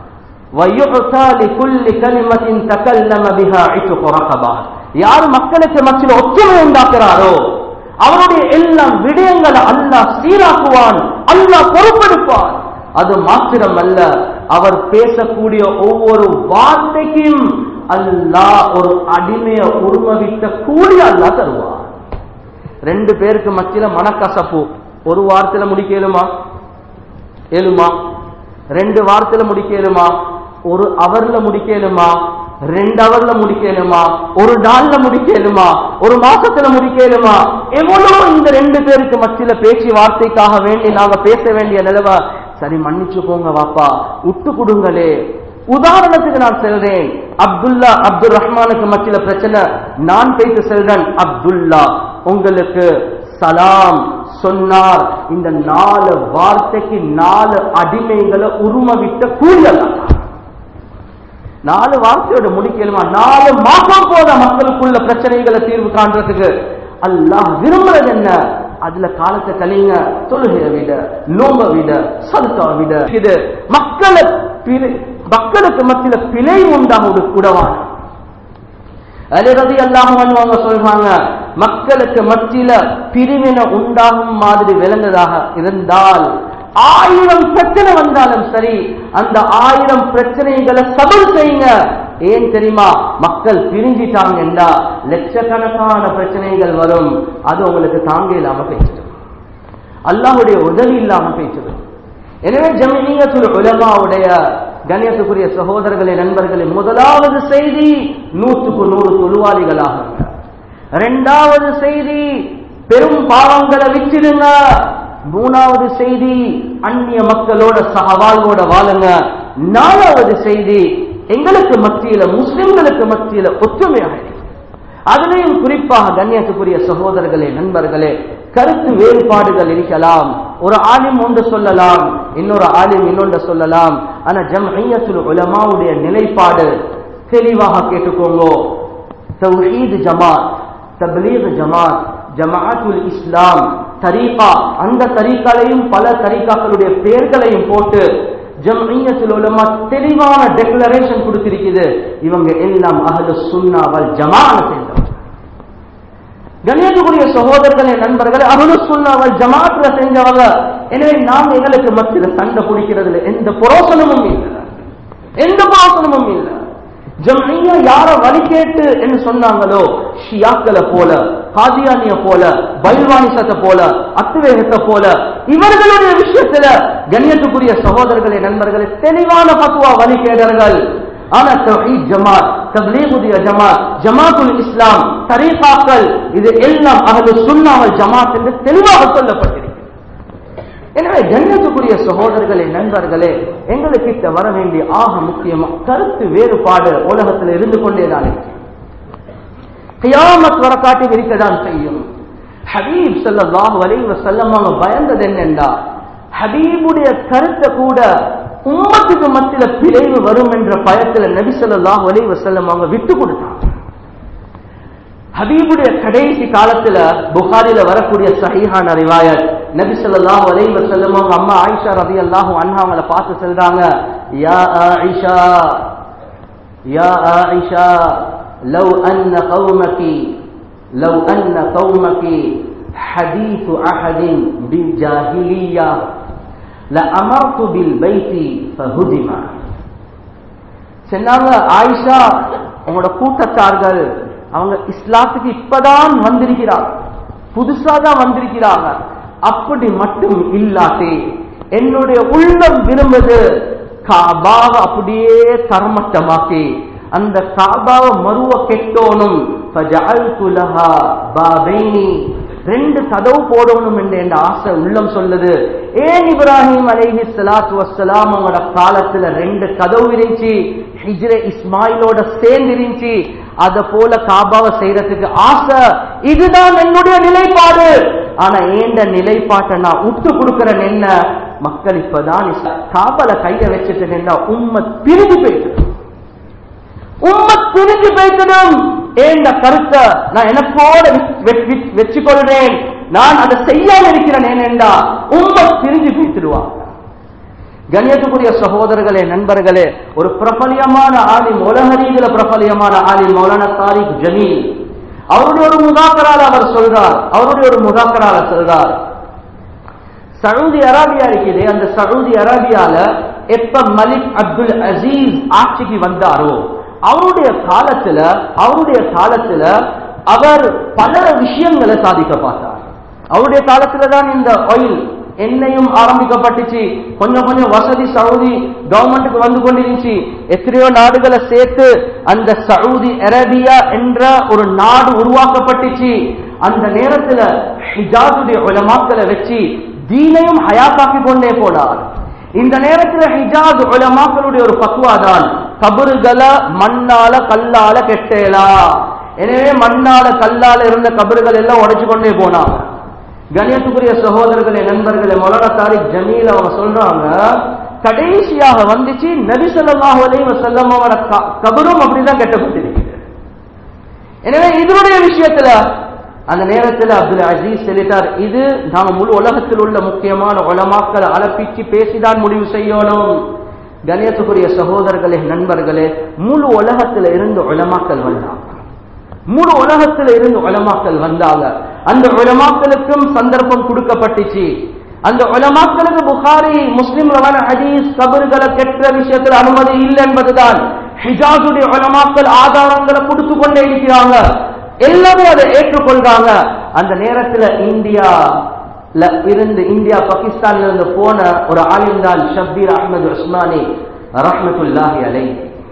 ويعطى لكل كلمة تكلم بها عتق رقبة யார் மக்களுக்கு மத்தியில் ஒற்றுமை உண்டாக்குறாரோ அவருடைய எல்லாம் விடயங்களை அல்லாஹ் சீராக்குவான் அல்லாஹ் பொறுப்பெடுப்பான் அது மாத்திரம் அல்ல அவர் பேசக்கூடிய ஒவ்வொரு வார்த்தைக்கும் அல்லாஹ் ஒரு அடிமைய உருமவித்த கூலி அல்லாஹ் தருவார் ரெண்டு பேருக்கு மத்தியில மனக்கசப்பு ஒரு வார்த்தையில முடிக்கலுமா ஏழுமா ரெண்டு வாரத்துல முடிக்கலுமா ஒரு அவர்ல முடிக்கலுமா ரெண்டு அவர்ல முடிக்கலுமா ஒரு நாள்ல முடிக்கலுமா ஒரு மாசத்துல முடிக்கலுமா எவ்வளவு இந்த ரெண்டு பேருக்கு மத்தியில பேச்சு வார்த்தைக்காக வேண்டி நாங்க பேச வேண்டிய நிலவ சரி மன்னிச்சு போங்க வாப்பா விட்டு கொடுங்களே உதாரணத்துக்கு நான் சொல்றேன் அப்துல்லா அப்துல் ரஹ்மானுக்கு மத்தியில பிரச்சனை நான் பேசி செல்றேன் அப்துல்லா உங்களுக்கு சலாம் சொன்னார் இந்த நாலு வார்த்தைக்கு நாலு அடிமைகளை உருமவிட்ட கூலியல் நாலு வார்த்தையோட முடிக்கலுமா நாலு மாசம் போத மக்களுக்குள்ள பிரச்சனைகளை தீர்வு காண்றதுக்கு அல்லாஹ் விரும்புறது என்ன அதுல காலத்தை கழிங்க தொழுகையை விட நோம்ப விட சதுக்கா விட இது மக்களை பிழை- மக்களுக்கு மத்தியில பிழை உண்டாக கூடவான அலிரதி அல்லாஹ் அவங்க சொல்றாங்க மக்களுக்கு மத்தியில பிரிவினை உண்டாகும் மாதிரி விளங்குதாக இருந்தால் ஆயிரம் பிரச்சனை வந்தாலும் சரி அந்த ஆயிரம் பிரச்சனைகளை சபல் செய்யுங்க ஏன் தெரியுமா மக்கள் பிரிஞ்சிட்டாங்கன்னா லட்சக்கணக்கான பிரச்சனைகள் வரும் அது உங்களுக்கு தாங்க இல்லாம பேசிடும் அல்லாஹ்வுடைய உதவி இல்லாம பேசிடும் எனவே ஜமீயத்துல் உலமாவுடைய கண்ணியத்துக்குரிய சகோதரர்களே நண்பர்களே முதலாவது செய்தி நூற்றுக்கு நூறு தொழுவாளிகளாக இரண்டாவது செய்தி பெரும் பாவங்களை விச்சிடுங்க மூணாவது செய்தி அந்நிய மக்களோட சகவாழ்வோட வாழுங்க நாலாவது செய்தி எங்களுக்கு மத்தியில முஸ்லிம்களுக்கு மத்தியில ஒற்றுமையாக இருக்கு. அதிலையும் குறிப்பாக கண்ணியத்துக்குரிய சகோதரர்களே நண்பர்களே கருத்து வேறுபாடுகள் இருக்கலாம் ஒரு ஆலிம் ஒன்று சொல்லலாம் இன்னொரு ஆலிம் இன்னொன்று சொல்லலாம் ஆனா ஜம்ஹியத்துல் உலமாவுடைய நிலைப்பாடு தெளிவாக கேட்டுக்கோங்க தௌஹீத் ஜமாத் தப்லீக் ஜமாத் ஜமாஅத்துல் இஸ்லாம் தரீகா அந்த தரீக்காலையும் பல தரீகாக்களுடைய பெயர்களையும் போட்டு ஜம்இய்யத்துல் உலமா தெளிவான டெக்ளரேஷன் கொடுத்திருக்குது இவங்க எல்லாம் அஹ்லு சுன்னா வல் ஜமாஅ சேர்ந்தவங்க கண்ணியத்துக்குரிய சகோதரர்களே நண்பர்களே அஹ்லு சுன்னா வல் ஜமாஅத்துல செஞ்சவங்க எனவே நாம் எங்களுக்கு மத்தியில சண்டை பிடிக்கிறதுல எந்த புரோசனமும் இல்லை எந்த புரோசனமும் இல்லை ஜம்மியா யார வழி கேட்டு என்று சொன்னாங்களோ ஷியாக்களை போல காதியானிய போல பைல்வானிசத்தை போல அத்துவேகத்தை போல இவர்களுடைய விஷயத்துல கண்ணியத்துக்குரிய சகோதரர்களே நண்பர்களே தெளிவான பத்துவா வழி கேடர்கள் ஆனா தௌஹீத் ஜமாத் தப்லீகுடைய ஜமாத் ஜமாத்துல் இஸ்லாம் தரீகாக்கள் இது எல்லாம் அகது சுண்ணாவல் ஜமாத் என்று தெளிவாக சொல்லப்பட்டிருக்கிறது எனவே கண்ணியத்துக்குரிய சகோதரர்களே நண்பர்களே எங்களுக்கிட்ட வர வேண்டிய ஆக முக்கியமா கருத்து வேறுபாடு உலகத்தில் இருந்து கொண்டேதான் இருக்கு கியாமத் வர காட்டி இருக்கதான் செய்யும் ஹபீப் ஸல்லல்லாஹு அலைஹி வஸல்லம் அவங்க பயந்தது என்னென்றா ஹபீபுடைய கருத்தை கூட உம்மத்துக்கு மத்தியில பிழைவு வரும் என்ற பயத்துல நபி ஸல்லல்லாஹு அலைஹி வஸல்லம் அவங்க விட்டு கொடுத்தாங்க ஹபீபுடைய கடைசி காலத்துல புகாரில வரக்கூடிய சஹீஹான ரிவாயத் நபி ஸல்லல்லாஹு அலைஹி வஸல்லம் அவங்க அம்மா ஆயிஷா ரலியல்லாஹு அன்ஹா அவங்கள பார்த்து சொல்றாங்க யா ஆயிஷா யா ஆயிஷா லவ் அன்ன கௌமகி லவ் அன்ன கௌமகி حديث أحد بالجاهلية لأمرت بالبيت فهدم சொன்னாங்க ஆயிஷா உங்களோட கூட்டத்தார்கள் அவங்க இஸ்லாத்துக்கு இப்பதான் வந்திருக்கிறாங்க புதுசா தான் வந்திருக்கிறாங்க அப்படி மட்டும் இல்லாதே என்னுடைய உள்ளம் விரும்புது காபாவை அப்படியே தரமட்டமாக்கி அந்த காபாவை மருவ கெட்டோனும் ரெண்டு கதவு போடணும் என்று என் ஆசை உள்ளம் சொல்லுது ஏன் இப்ராஹிம் அலைஹி சலாத்து வசலாம் அவங்களோட காலத்துல ரெண்டு கதவு இருந்துச்சு ஹிஜ்ர இஸ்மாயிலோட சேர்ந்து இருந்துச்சு அத போல காபாவை செய்யறதுக்கு ஆசை இதுதான் என்னுடைய நிலைப்பாடு ஆனா ஏண்ட நிலைப்பாட்டை நான் விட்டு கொடுக்கிறேன் என்ன மக்கள் இப்பதான் காபல கைய வச்சுட்டு நின்னா உண்மை பிரிஞ்சு போயிட்டு உண்மை பிரிஞ்சு போய்த்தனும் ஏண்ட கருத்தை நான் எனக்கோட வச்சு கொள்றேன் நான் அதை செய்யாம இருக்கிறேன் ஏனென்றா உண்மை பிரிஞ்சு போய்த்துடுவான் கண்ணியத்துக்குரிய சகோதரர்களே நண்பர்களே ஒரு பிரபலியமான ஆலிம் உலக ரீதியில பிரபலியமான ஆலிம் மௌலானா தாரிக் ஜமீல் அவருடைய ஒரு முதாக்கரால் அவர் சொல்றார் அவருடைய ஒரு முதாக்கரால சொல்றார் சவுதி அரேபியா இருக்குது அந்த சவுதி அரேபியால எப்ப மலிக் அப்துல் அசீஸ் ஆட்சிக்கு வந்தாரோ அவருடைய காலத்துல அவருடைய காலத்துல அவர் பல விஷயங்களை சாதிக்க பார்த்தார் அவருடைய காலத்துல தான் இந்த ஆயில் எண்ணெயும் ஆரம்பிக்கப்பட்டுச்சு கொஞ்சம் கொஞ்சம் வசதி சவுதி கவர்மெண்ட்டுக்கு வந்து கொண்டிருந்துச்சு எத்தனையோ நாடுகளை சேர்த்து அந்த சவுதி அரேபியா என்ற ஒரு நாடு உருவாக்கப்பட்டுச்சு அந்த நேரத்துல ஹிஜாதுடைய உலமாக்களை வச்சு தீனையும் ஹயாத்தாக்கி கொண்டே போனார் இந்த நேரத்துல ஹிஜாத் உலமாக்களுடைய ஒரு பக்குவா தான் கபறுகளை மண்ணால கல்லால கெட்டேலா எனவே மண்ணால கல்லால இருந்த கபறுகள் எல்லாம் உடைச்சு கொண்டே போனாங்க கணியத்துக்குரிய சகோதரர்களே நண்பர்களே மொலனா தாரிக் ஜமீல் அவங்க சொல்றாங்க கடைசியாக வந்துச்சு நபி சொல்லாஹு அலைஹி வஸல்லம் அவரோட கபரும் அப்படிதான் கட்டப்பட்டிருக்கிறது எனவே இதனுடைய விஷயத்துல அந்த நேரத்தில் அப்துல் அஜீஸ் சொல்லிட்டார் இது நாம முழு உலகத்தில் உள்ள முக்கியமான உலமாக்களை அலப்பிச்சு பேசிதான் முடிவு செய்யணும் கணியத்துக்குரிய சகோதரர்களே நண்பர்களே முழு உலகத்தில் இருந்து உலமாக்கள் வந்தாங்க முழு உலகத்தில் இருந்து உலமாக்கள் வந்தாங்க அந்த உலமாக்களுக்கும் சந்தர்ப்பம் கொடுக்கப்பட்டுச்சு அந்த உலமாக்களுக்கு புகாரி முஸ்லிம் ரவன ஹதீஸ் கபறுகளை கெட்ட விஷயத்தில் அனுமதி இல்லை என்பதுதான் ஹிஜாசுடைய உலமாக்கள் ஆதாரங்களை கொடுத்து கொண்டே இருக்கிறாங்க எல்லாரும் அதை ஏற்றுக்கொள்றாங்க அந்த நேரத்தில் இந்தியா இருந்து இந்தியா பாகிஸ்தான்ல இருந்து போன ஒரு ஆலிம் தான் ஷபீர் அஹமது உஸ்மானி ரஹ்மத்துல்லாஹி அலை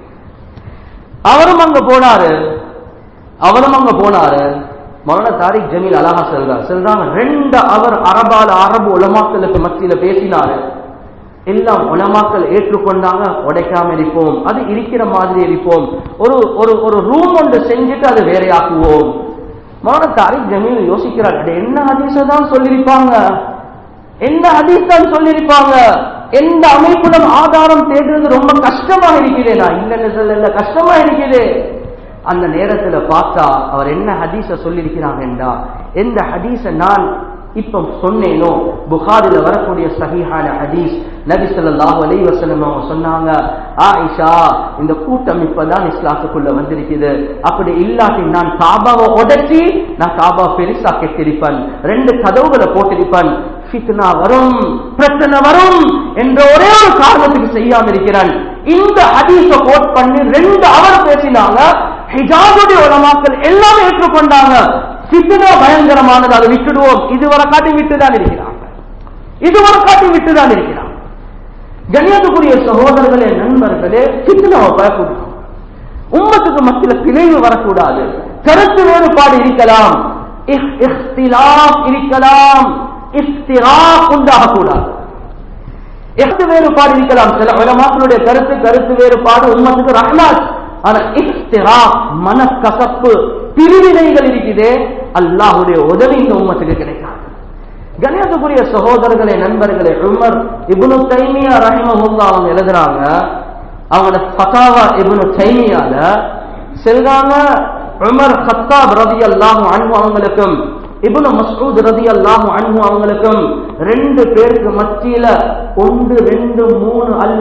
அவரும் அங்க போனாரு அவரும் அங்க போனாரு மௌலான தாரிக் ஜமீல் அழகா சொல்றார் சொல்றாங்க ரெண்டு அவர் அரபால அரபு உலமாக்களுக்கு மத்தியில பேசினாரு எல்லாம் உலமாக்கள் ஏற்றுக்கொண்டாங்க உடைக்காம இருப்போம் அது இருக்கிற மாதிரி இருப்போம் ஒரு ஒரு ஒரு ரூம் ஒன்று செஞ்சுட்டு அது வேறையாக்குவோம் மௌலான தாரிக் ஜமீல் யோசிக்கிறார் என்ன ஹதீஸ தான் சொல்லியிருப்பாங்க என்ன ஹதீஸ் தான் சொல்லியிருப்பாங்க எந்த அமைப்புடன் ஆதாரம் தேடுறது ரொம்ப கஷ்டமா இருக்கிறேனா இல்லைன்னு சொல்லல கஷ்டமா இருக்குது அந்த நேரத்துல பார்த்தா அவர் என்ன ஹதீஸ சொல்லியிருக்கிறாங்கன்றா எந்த ஹதீஸ நான் இப்ப சொன்னேனோ புகாரில வரக்கூடிய சஹீஹான ஹதீஸ் நபி ஸல்லல்லாஹு அலைஹி வஸல்லம் அவங்க சொன்னாங்க ஆயிஷா இந்த கூட்டம் இப்பதான் இஸ்லாத்துக்குள்ள வந்திருக்குது அப்படி இல்லாட்டி நான் காபாவை உடைச்சி நான் காபா பெருசா கெட்டிருப்பேன் ரெண்டு கதவுகளை போட்டிருப்பேன் ஃபித்னா வரும் பிரச்சனை வரும் என்ற ஒரே ஒரு காரணத்துக்கு செய்யாம இருக்கிறான் இந்த ஹதீஸ கோட் பண்ணி ரெண்டு அவர் பேசினாங்க ஹிஜாபுடைய உலமாக்கள் எல்லாமே ஏற்றுக்கொண்டாங்க ஃபித்னா பயங்கரமானது அதை விட்டுடுவோம் இதுவரை காட்டி விட்டுதான் இருக்கிறாங்க இதுவரை காட்டி விட்டுதான் இருக்கிறாங்க கண்ணியத்துக்குரிய சகோதரர்களே நண்பர்களே ஃபித்னாவை பயக்கூடாது உம்மத்துக்கு மத்தியில் பிழைவு வரக்கூடாது கருத்து வேறுபாடு இருக்கலாம் இஹ்- இஹ்திலாஃப் இருக்கலாம் இஃப்திராக் உண்டாகக்கூடாது கருத்து வேறுபாடு இருக்கலாம் சில உலமாக்களுடைய கருத்து கருத்து வேறுபாடு உம்மத்துக்கு ரஹ்மத் ஆனா இஃப்திரா மனக்கசப்பு பிரிவினைகள் இருக்குதே அல்லாஹ்வுடைய உதவி இந்த உம்மத்துக்கு கிடைக்காது கணியத்துக்குரிய சகோதரர்களே நண்பர்களே உமர் இப்னு தைமியா ரஹிமஹுல்லா அவங்க எழுதுறாங்க அவங்களோட ஃபதாவா இப்னு தைமியால செல்றாங்க உமர் கத்தாப் ரதி அல்லாஹு அன்பு அவங்களுக்கும் இப்னு மஸ்ஊத் ரதி அல்லாஹு அன்பு அவங்களுக்கும் ரெண்டு பேருக்கு மத்தியில ஒன்று ரெண்டு மூணு அல்ல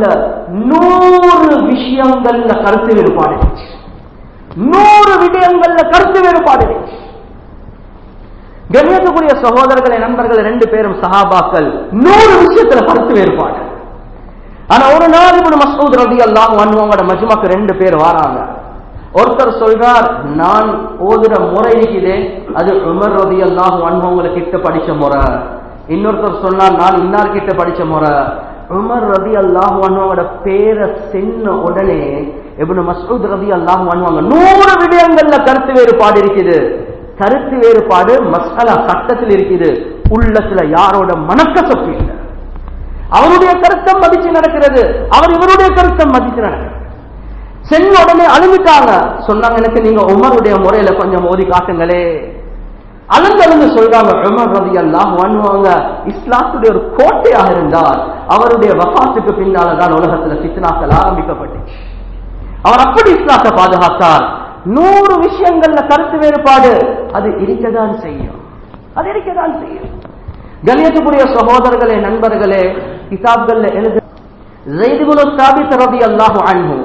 நூறு விஷயங்கள்ல கருத்து வேறுபாடு இருந்துச்சு. நூறு விடயங்கள்ல கருத்து வேறுபாடு இருந்துச்சு. கண்ணியத்துக்குரிய சகோதரர்களே நண்பர்கள் ரெண்டு பேரும் சஹாபாக்கள் நூறு விஷயத்துல கருத்து வேறுபாடு ஆனா ஒரு நாள் இப்படி மசூத் ரதி அல்லாஹ் அவங்களோட மஜ்மாக்கு ரெண்டு பேர் வராங்க ஒருத்தர் சொல்றார் நான் ஓதுற முறை இருக்குதே அது உமர் ரதி அல்லாஹ் அவங்களுக்கு கிட்ட படிச்ச முறை இன்னொருத்தர் சொன்னார் நான் இன்னார் கிட்ட படிச்ச முறை உமர் ரதி அல்லாஹ் அவங்களோட பேரை சென்ன உடனே இப்னு மஸ்ஊத் ரதி அல்லாஹ் பண்ணுவாங்க நூறு விடயங்கள்ல கருத்து வேறுபாடு இருக்குது கருத்து வேறுபாடு மசாலா சட்டத்தில் இருக்குது உள்ளத்துல யாரோட மனக்கசப்பு இல்லை அவருடைய கருத்தை மதிச்சு நடக்கிறது அவர் இவருடைய கருத்தை மதிச்சு நடக்கிறது சென்ன உடனே அழுந்துட்டாங்க சொன்னாங்க எனக்கு நீங்க உமருடைய முறையில கொஞ்சம் மோதி காட்டுங்களே அழுந்து அழுந்து சொல்றாங்க உமர் ரதி அல்லாஹ் வாங்குவாங்க இஸ்லாத்துடைய ஒரு கோட்டையாக இருந்தார் அவருடைய வஃபாத்துக்கு பின்னால தான் உலகத்துல சித்தனாக்கள் ஆரம்பிக்கப்பட்டுச்சு அவர் அப்படி இஸ்லாத்தை பாதுகாத்தார் நூறு விஷயங்கள்ல கருத்து வேறுபாடு அது இருக்கதான் செய்யும் அது இருக்கதான் செய்யும் கண்ணியத்துக்குரிய சகோதரர்களே நண்பர்களே கிதாப்கள்ல எழுது ஜெய்துபுல் சாபித் ரதி அல்லாஹு அன்ஹு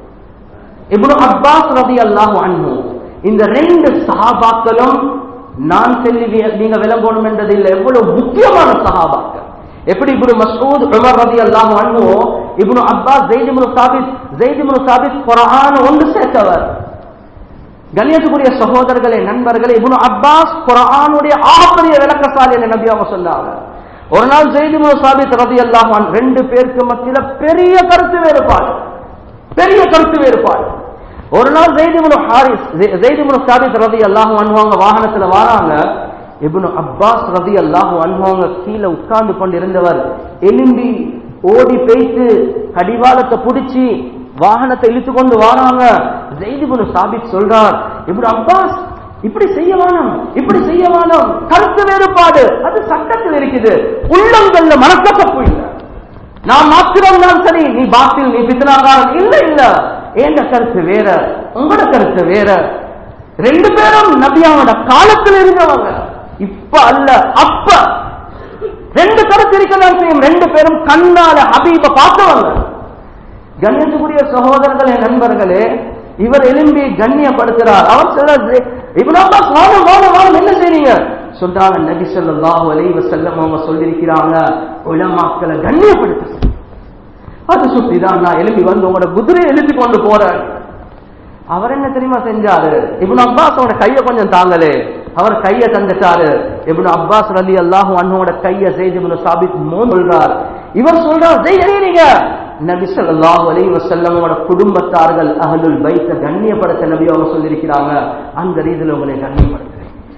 இப்னு அப்பாஸ் ரதி அல்லாஹு அன்ஹு இந்த ரெண்டு சஹாபாக்களும் நான் சொல்லி வி- நீங்க விளங்கணும் என்றது இல்லை எவ்வளவு முக்கியமான சஹாபாக்கள் எப்படி இப்னு மஸ்ஊத் உமர் ரதி அல்லாஹு அன்ஹு இப்னு அப்பாஸ் ஜெயித் இப்னு சாபித் ஜெயித் இப்னு சாபித் குர்ஆன் ஒன்று சேர்த்தவர் கண்ணியத்துக்குரிய சகோதரர்களே நண்பர்களே இப்னு அப்பாஸ் குர்ஆனுடைய ஆகப்பெரிய விளக்கசாலி என்று நபி அவங்க சொன்னாங்க ஒரு நாள் ஜெயித் இப்னு சாபித் ரலியல்லாஹு அன்ஹு ரெண்டு பேருக்கு மத்தியில பெரிய கருத்து வேறுபாடு பெரிய கருத்து வேறுபாடு ஒரு நாள் ஜெயித் இப்னு ஹாரிஸ் ஜெ- ஜெயித் இப்னு சாபித் ரலியல்லாஹு அன்ஹு அவங்க வாகனத்துல வராங்க இப்னு அப்பாஸ் ரலியல்லாஹு அன்ஹு அவங்க கீழே உட்கார்ந்து கொண்டு இருந்தவர் எலும்பி ஓடி போயிட்டு கடிவாளத்தை பிடிச்சி வாகனத்தை இழுத்து கொண்டு வராங்க ஜெய்திபுனு சாபித் சொல்றார் இப்படி அப்பாஸ் இப்படி செய்ய வேணாம் இப்படி செய்ய வேணாம் கருத்து வேறுபாடு அது சட்டத்தில் இருக்குது உள்ளங்கள்ல மனக்கசப்பு இல்லை நான் மாத்திரம் தான் சரி நீ பாத்தில் நீ பித்தனாகாரன் இல்ல இல்ல ஏண்ட கருத்து வேற உங்களோட கருத்து வேற ரெண்டு பேரும் நபியாவோட காலத்தில் இருந்தவங்க இப்ப அல்ல அப்ப ரெண்டு கருத்து இருக்கதான் செய்யும் ரெண்டு பேரும் கண்ணால ஹபீப பார்த்தவங்க கண்ணியத்துக்குரிய சகோதரர்களே நண்பர்களே இவர் எலும்பி கண்ணியப்படுத்துறார் அவர் சொல்றாரு இப்னு அப்பாஸ் வாழும் வாழும் வாழும் என்ன செய்றீங்க சொல்றாங்க நபி ஸல்லல்லாஹு அலைஹி வஸல்லம் அவங்க சொல்லியிருக்கிறாங்க உலமாக்களை கண்ணியப்படுத்து அது சுத்தி தான் நான் எழுப்பி வந்து உங்களோட குதிரையை எழுப்பி கொண்டு போறேன் அவர் என்ன தெரியுமா செஞ்சாரு இப்னு அப்பாஸ் அவனோட கையை கொஞ்சம் தாங்களே அவர் கையை தந்துட்டாரு இப்னு அப்பாஸ் ரலி அல்லாஹு அண்ணோட கையை செய்து இப்னு சாபித் மோன் சொல்றார் இவர் சொல்றார் ஜெய் அறியறீங்க நபி ஸல்லல்லாஹு அலைஹி வஸல்லமோட குடும்பத்தார்கள் அஹ்லுல் பைத்த கண்ணியப்படுத்த நபி அவங்க சொல்லியிருக்கிறாங்க அந்த ரீதியில் உங்களை கண்ணியப்படுத்துறேன்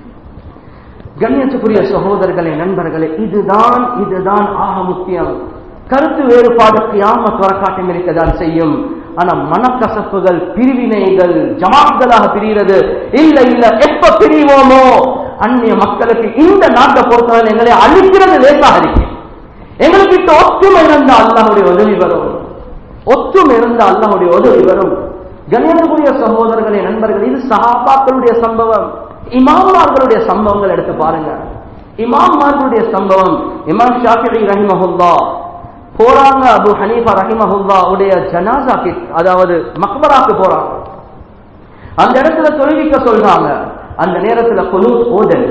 கண்ணியத்துக்குரிய சகோதரர்களே நண்பர்களே இதுதான் இதுதான் ஆக முக்கியம் கருத்து வேறுபாடு கியாமத் வரக்காட்டம் இருக்கதான் செய்யும் ஆனா மனக்கசப்புகள் பிரிவினைகள் ஜமாத்களாக பிரிகிறது இல்ல இல்ல எப்ப பிரிவோமோ அந்நிய மக்களுக்கு இந்த நாட்டை பொறுத்தவரை எங்களை அழிக்கிறது லேசாக இருக்கு எங்களுக்கு கிட்ட ஒத்துமை இருந்தா அல்லாஹுடைய உதவி வரும் ஒத்துமை இருந்தா அல்லாஹுடைய உதவி வரும் கண்ணியத்துக்குரிய சகோதரர்களே நண்பர்கள் இது சஹாபாக்களுடைய சம்பவம் இமாமார்களுடைய சம்பவங்கள் எடுத்து பாருங்க இமாமார்களுடைய சம்பவம் இமாம் ஷாஃபி ரஹிமஹுல்லா போறாங்க அபு ஹனீஃபா ரஹிமஹுல்லா உடைய ஜனாசாக்கு அதாவது மக்பராக்கு போறாங்க அந்த இடத்துல தொழுவிக்க சொல்றாங்க அந்த நேரத்துல குழு ஓதல்ல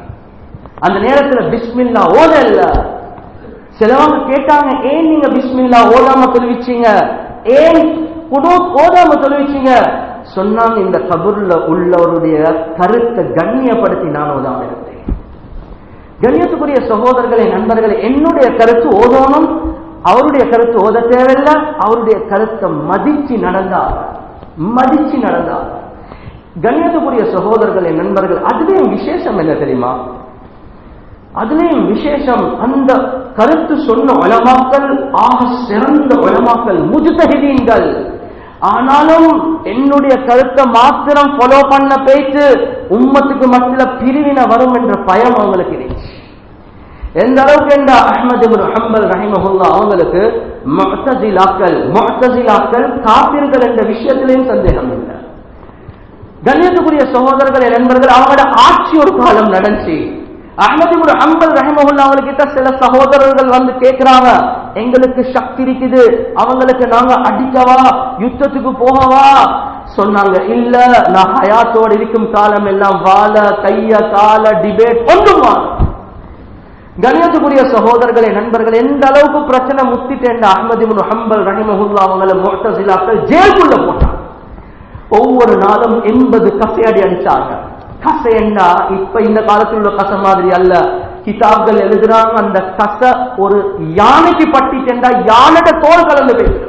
அந்த நேரத்துல பிஸ்மில்லா ஓதல்ல சிலவங்க கேட்டாங்க ஏன் நீங்க பிஸ்மில்லா ஓதாம தொழுவிச்சீங்க ஏன் குடு ஓதாம தொழுவிச்சீங்க சொன்னாங்க இந்த கபூர்ல உள்ளவருடைய கருத்தை கண்ணியப்படுத்தி நான் ஓதாம இருந்தேன் கண்ணியத்துக்குரிய சகோதரர்களே நண்பர்களே என்னுடைய கருத்து ஓதோனும் அவருடைய கருத்து ஓத தேவையில்லை அவருடைய கருத்தை மதிச்சு நடந்தார் மதிச்சு நடந்தார் கண்ணியத்துக்குரிய சகோதரர்களே நண்பர்கள் அதுலேயும் விசேஷம் என்ன தெரியுமா அதுலேயும் விசேஷம் அந்த கருத்து சொன்ன உலமாக்கள் ஆக சிறந்த உலமாக்கள் முஜுதகிதீன்கள் ஆனாலும் என்னுடைய கருத்தை மாத்திரம் ஃபாலோ பண்ண பேச்சு உம்மத்துக்கு மத்தியில பிரிவினை வரும் என்ற பயம் அவங்களுக்கு இருந்துச்சு எந்த அளவுக்கு என்ற அஹமது ஹம்பல் ரஹிமஹுல்லா அவங்களுக்கு முஅத்தசிலாக்கள் முஅத்தசிலாக்கள் காப்பீர்கள் என்ற விஷயத்திலையும் சந்தேகம் இல்லை கண்ணியத்துக்குரிய சகோதரர்கள் நண்பர்கள் அவங்களோட ஆட்சி ஒரு காலம் நடந்துச்சு அஹமது ஹம்பல் ரஹிமஹுல்லா அவங்ககிட்ட சில சகோதரர்கள் வந்து கேட்கிறாங்க எங்களுக்கு சக்தி இருக்குது அவங்களுக்கு நாங்க அடிக்கவா யுத்தத்துக்கு போகவா சொன்னாங்க இல்ல நான் ஹயாத்தோடு இருக்கும் காலம் எல்லாம் வாழ கைய கால டிபேட் ஒன்றும் கணியத்துக்குரிய சகோதரர்களே நண்பர்கள் எந்த அளவுக்கு பிரச்சனை முத்திட்டேன் அஹமது ஹம்பல் ரஹிமஹுல்லா அவங்கள மோட்டசிலாக்கள் ஜெயிலுக்குள்ள போட்டாங்க ஒவ்வொரு நாளும் எண்பது கசையடி அடிச்சாங்க கசையண்டா இப்ப இந்த காலத்தில் உள்ள கசை மாதிரி அல்ல கிதாப்கள் எழுதுறாங்க அந்த கச ஒரு யானைக்கு பட்டிட்டா யானோட தோல் கலந்து போயிட்டு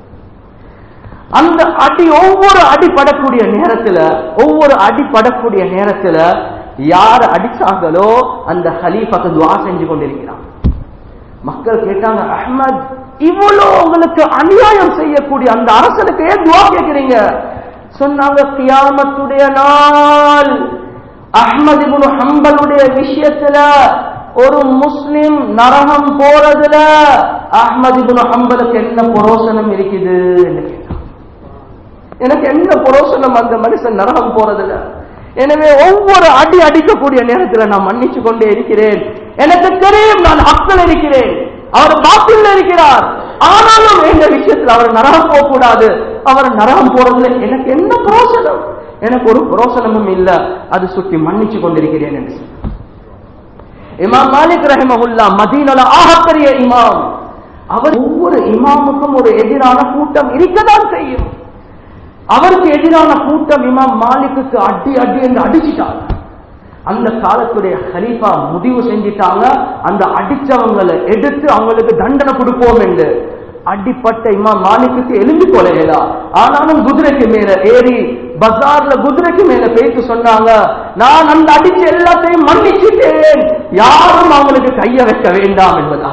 அந்த அடி ஒவ்வொரு அடி படக்கூடிய நேரத்துல ஒவ்வொரு அடி படக்கூடிய நேரத்துல யார் அடிச்சாங்களோ அந்த ஹலீஃபாக்கு துவா செஞ்சு கொண்டிருக்கிறான் மக்கள் கேட்டாங்க அஹ்மத் இவ்வளவு உங்களுக்கு அநியாயம் செய்யக்கூடிய அந்த அரசனுக்கு ஏன் துவா கேட்கிறீங்க சொன்னாங்க கியாமத்துடைய நாள் அஹ்மது இப்னு ஹம்பலுடைய விஷயத்துல ஒரு முஸ்லிம் நரகம் போறதுல அஹ்மது இப்னு ஹம்பலுக்கு என்ன புரோசனம் இருக்குது எனக்கு என்ன புரோசனம் அந்த மனுஷன் நரகம் போறதுல எனவே ஒவ்வொரு அடி அடிக்கக்கூடிய நேரத்தில் நான் மன்னிச்சு கொண்டே இருக்கிறேன் எனக்கு தெரியும் நான் அக்கள் இருக்கிறேன் அவர் பாத்தில் இருக்கிறார் ஆனாலும் எந்த விஷயத்தில் அவர் நரகம் போக கூடாது அவர் நரகம் போறதுல எனக்கு என்ன புரோசனம் எனக்கு ஒரு புரோசனமும் இல்ல அது சுற்றி மன்னிச்சு கொண்டிருக்கிறேன் என்று இமாம் மாலிக் ரஹிமஹுல்லா மதீனல ஆகப்பெரிய இமாம் அவர் ஒவ்வொரு இமாமுக்கும் ஒரு எதிரான கூட்டம் இருக்கதான் செய்யும் அவருக்கு எதிரான கூட்டம் இமாம் மாலிக்கு அடி அடி என்று அடிச்சிட்டாங்க அந்த காலத்துடைய ஹலீஃபா முடிவு செஞ்சிட்டாங்க அந்த அடிச்சவங்களை எடுத்து அவங்களுக்கு தண்டனை கொடுப்போம் என்று அடிப்பட்ட இமாம் மாலிக்கு எலும்பி கொலையலா ஆனாலும் குதிரைக்கு மேல ஏறி பஜார்ல குதிரைக்கு மேல பேசி சொன்னாங்க நான் அந்த அடிச்ச எல்லாத்தையும் மன்னிச்சிட்டேன் யாரும் அவங்களுக்கு கைய வைக்க வேண்டாம் என்பதா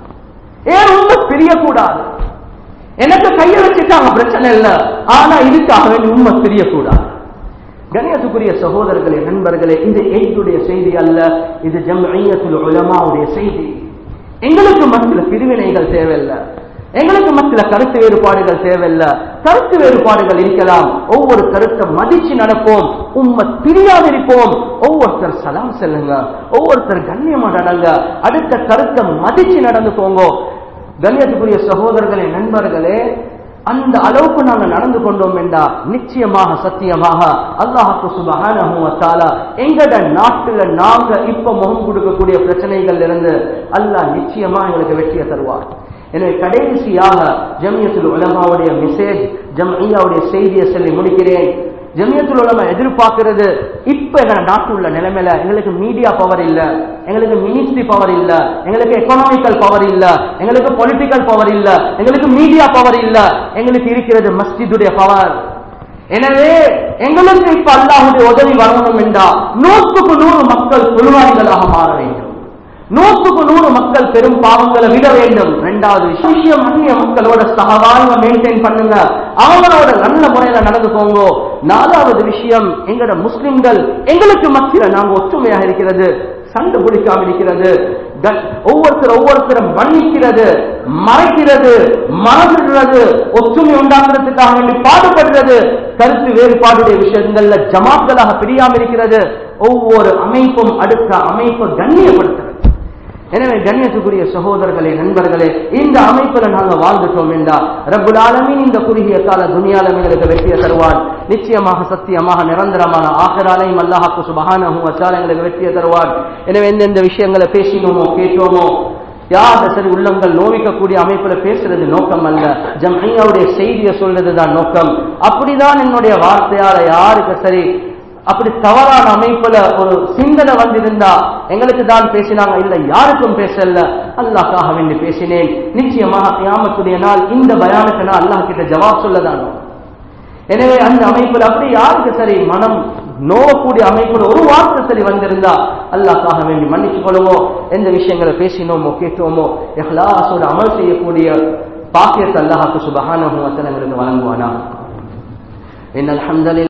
ஏன் உண்மை பிரியக்கூடாது எனக்கு கைய வச்சுட்டாங்க பிரச்சனை இல்ல ஆனா இதுக்காக வேண்டி உண்மை பிரியக்கூடாது கணியத்துக்குரிய சகோதரர்களே நண்பர்களே இது எய்துடைய செய்தி அல்ல இது ஜம்ஐயத்துல் உலமாவுடைய செய்தி எங்களுக்கு மத்தியில் பிரிவினைகள் தேவையில்லை எங்களுக்கு மத்தியில் கருத்து வேறுபாடுகள் தேவையில்லை கருத்து வேறுபாடுகள் இருக்கலாம் ஒவ்வொரு கருத்தை மதிச்சு நடப்போம் உண்மை பிரியாதிருப்போம் ஒவ்வொருத்தர் சலாம் செல்லுங்க ஒவ்வொருத்தர் கண்ணியமா நடங்க அடுத்த கருத்தை மதிச்சு நடந்து போங்க கண்ணியத்துக்குரிய சகோதரர்களே நண்பர்களே அந்த அளவுக்கு நாங்க நடந்து கொண்டோம் என்றா நிச்சயமாக சத்தியமாக அல்லாஹு சுபஹானஹு வ தஆலா எங்கட நாட்டுல நாங்க இப்ப முகம் கொடுக்கக்கூடிய பிரச்சனைகள் இருந்து அல்லாஹ் நிச்சயமா எங்களுக்கு வெற்றியை தருவார் எனவே கடைசியாக ஜமியத்துல் உலமாவுடைய மெசேஜ் ஜம்ஐயாவுடைய செய்தியை சொல்லி முடிக்கிறேன் ஜமியத்துல் உலமா எதிர்பார்க்கிறது இப்ப எங்க நாட்டு உள்ள நிலைமையில எங்களுக்கு மீடியா பவர் இல்ல எங்களுக்கு மினிஸ்ட்ரி பவர் இல்ல எங்களுக்கு எக்கனாமிக்கல் பவர் இல்ல எங்களுக்கு பொலிட்டிக்கல் பவர் இல்ல எங்களுக்கு மீடியா பவர் இல்ல எங்களுக்கு இருக்கிறது மஸ்ஜிதுடைய பவர் எனவே எங்களுக்கு இப்ப அல்லாஹுடைய உதவி வரணும் என்றா நூற்றுக்கு நூறு மக்கள் தொழுவாளிகளாக மாற வேண்டும் நூற்றுக்கு நூறு மக்கள் பெரும் பாவங்களை விட வேண்டும் இரண்டாவது விஷயம் அந்நிய மக்களோட சகவாழ்வை மெயின்டைன் பண்ணுங்க அவங்களோட நல்ல முறையில நடந்து போங்க நாலாவது விஷயம் எங்களோட முஸ்லிம்கள் எங்களுக்கு மத்தியில நாங்க ஒற்றுமையாக இருக்கிறது சண்டை பிடிக்காம இருக்கிறது ஒவ்வொருத்தர் ஒவ்வொருத்தரும் மன்னிக்கிறது மறைக்கிறது மறந்துடுறது ஒற்றுமை உண்டாக்குறதுக்காக வேண்டி பாடுபடுறது கருத்து வேறுபாடுடைய விஷயங்கள்ல ஜமாத்களாக பிரியாம இருக்கிறது ஒவ்வொரு அமைப்பும் அடுத்த அமைப்பை கண்ணியப்படுத்துறது எனவே கண்ணியத்துக்குரிய சகோதரர்களே நண்பர்களே இந்த அமைப்புல நாங்க வாழ்ந்துட்டோம் என்றா ரப்புல் ஆலமீன் இந்த குறுகிய கால துணியால எங்களுக்கு வெற்றியை தருவான் நிச்சயமாக சத்தியமாக நிரந்தரமான ஆகராலையும் அல்லாஹாக்கு சுபஹானஹு வச்சால எங்களுக்கு வெற்றியை தருவான் எனவே எந்தெந்த விஷயங்களை பேசினோமோ கேட்டோமோ யார் சரி உள்ளங்கள் நோவிக்கக்கூடிய அமைப்புல பேசுறது நோக்கம் அல்ல ஜம்ஐயாவுடைய செய்தியை சொல்றதுதான் நோக்கம் அப்படிதான் என்னுடைய வார்த்தையால யாருக்கு சரி அப்படி தவறான அமைப்புல ஒரு சிந்தனை வந்திருந்தா எங்களுக்கு தான் பேசினாங்க இல்ல யாருக்கும் பேசல அல்லாஹ்க்காக வேண்டி பேசினேன் நிச்சயமாக கியாமத்துடைய நாள் இந்த பயானுக்கு நான் அல்லாஹ் கிட்ட ஜவாப் சொல்லதான் எனவே அந்த அமைப்புல அப்படி யாருக்கு சரி மனம் நோவக்கூடிய அமைப்புல ஒரு வார்த்தை சரி வந்திருந்தா அல்லாஹ்க்காக வேண்டி மன்னிச்சு கொள்வோம் எந்த விஷயங்களை பேசினோமோ கேட்டோமோ எஹ்லாசோட அமல் செய்யக்கூடிய பாக்கியத்தை அல்லாஹாக்கு சுபஹானஹு வஸல்லம் எங்களுக்கு வழங்குவானா ان الحمد لله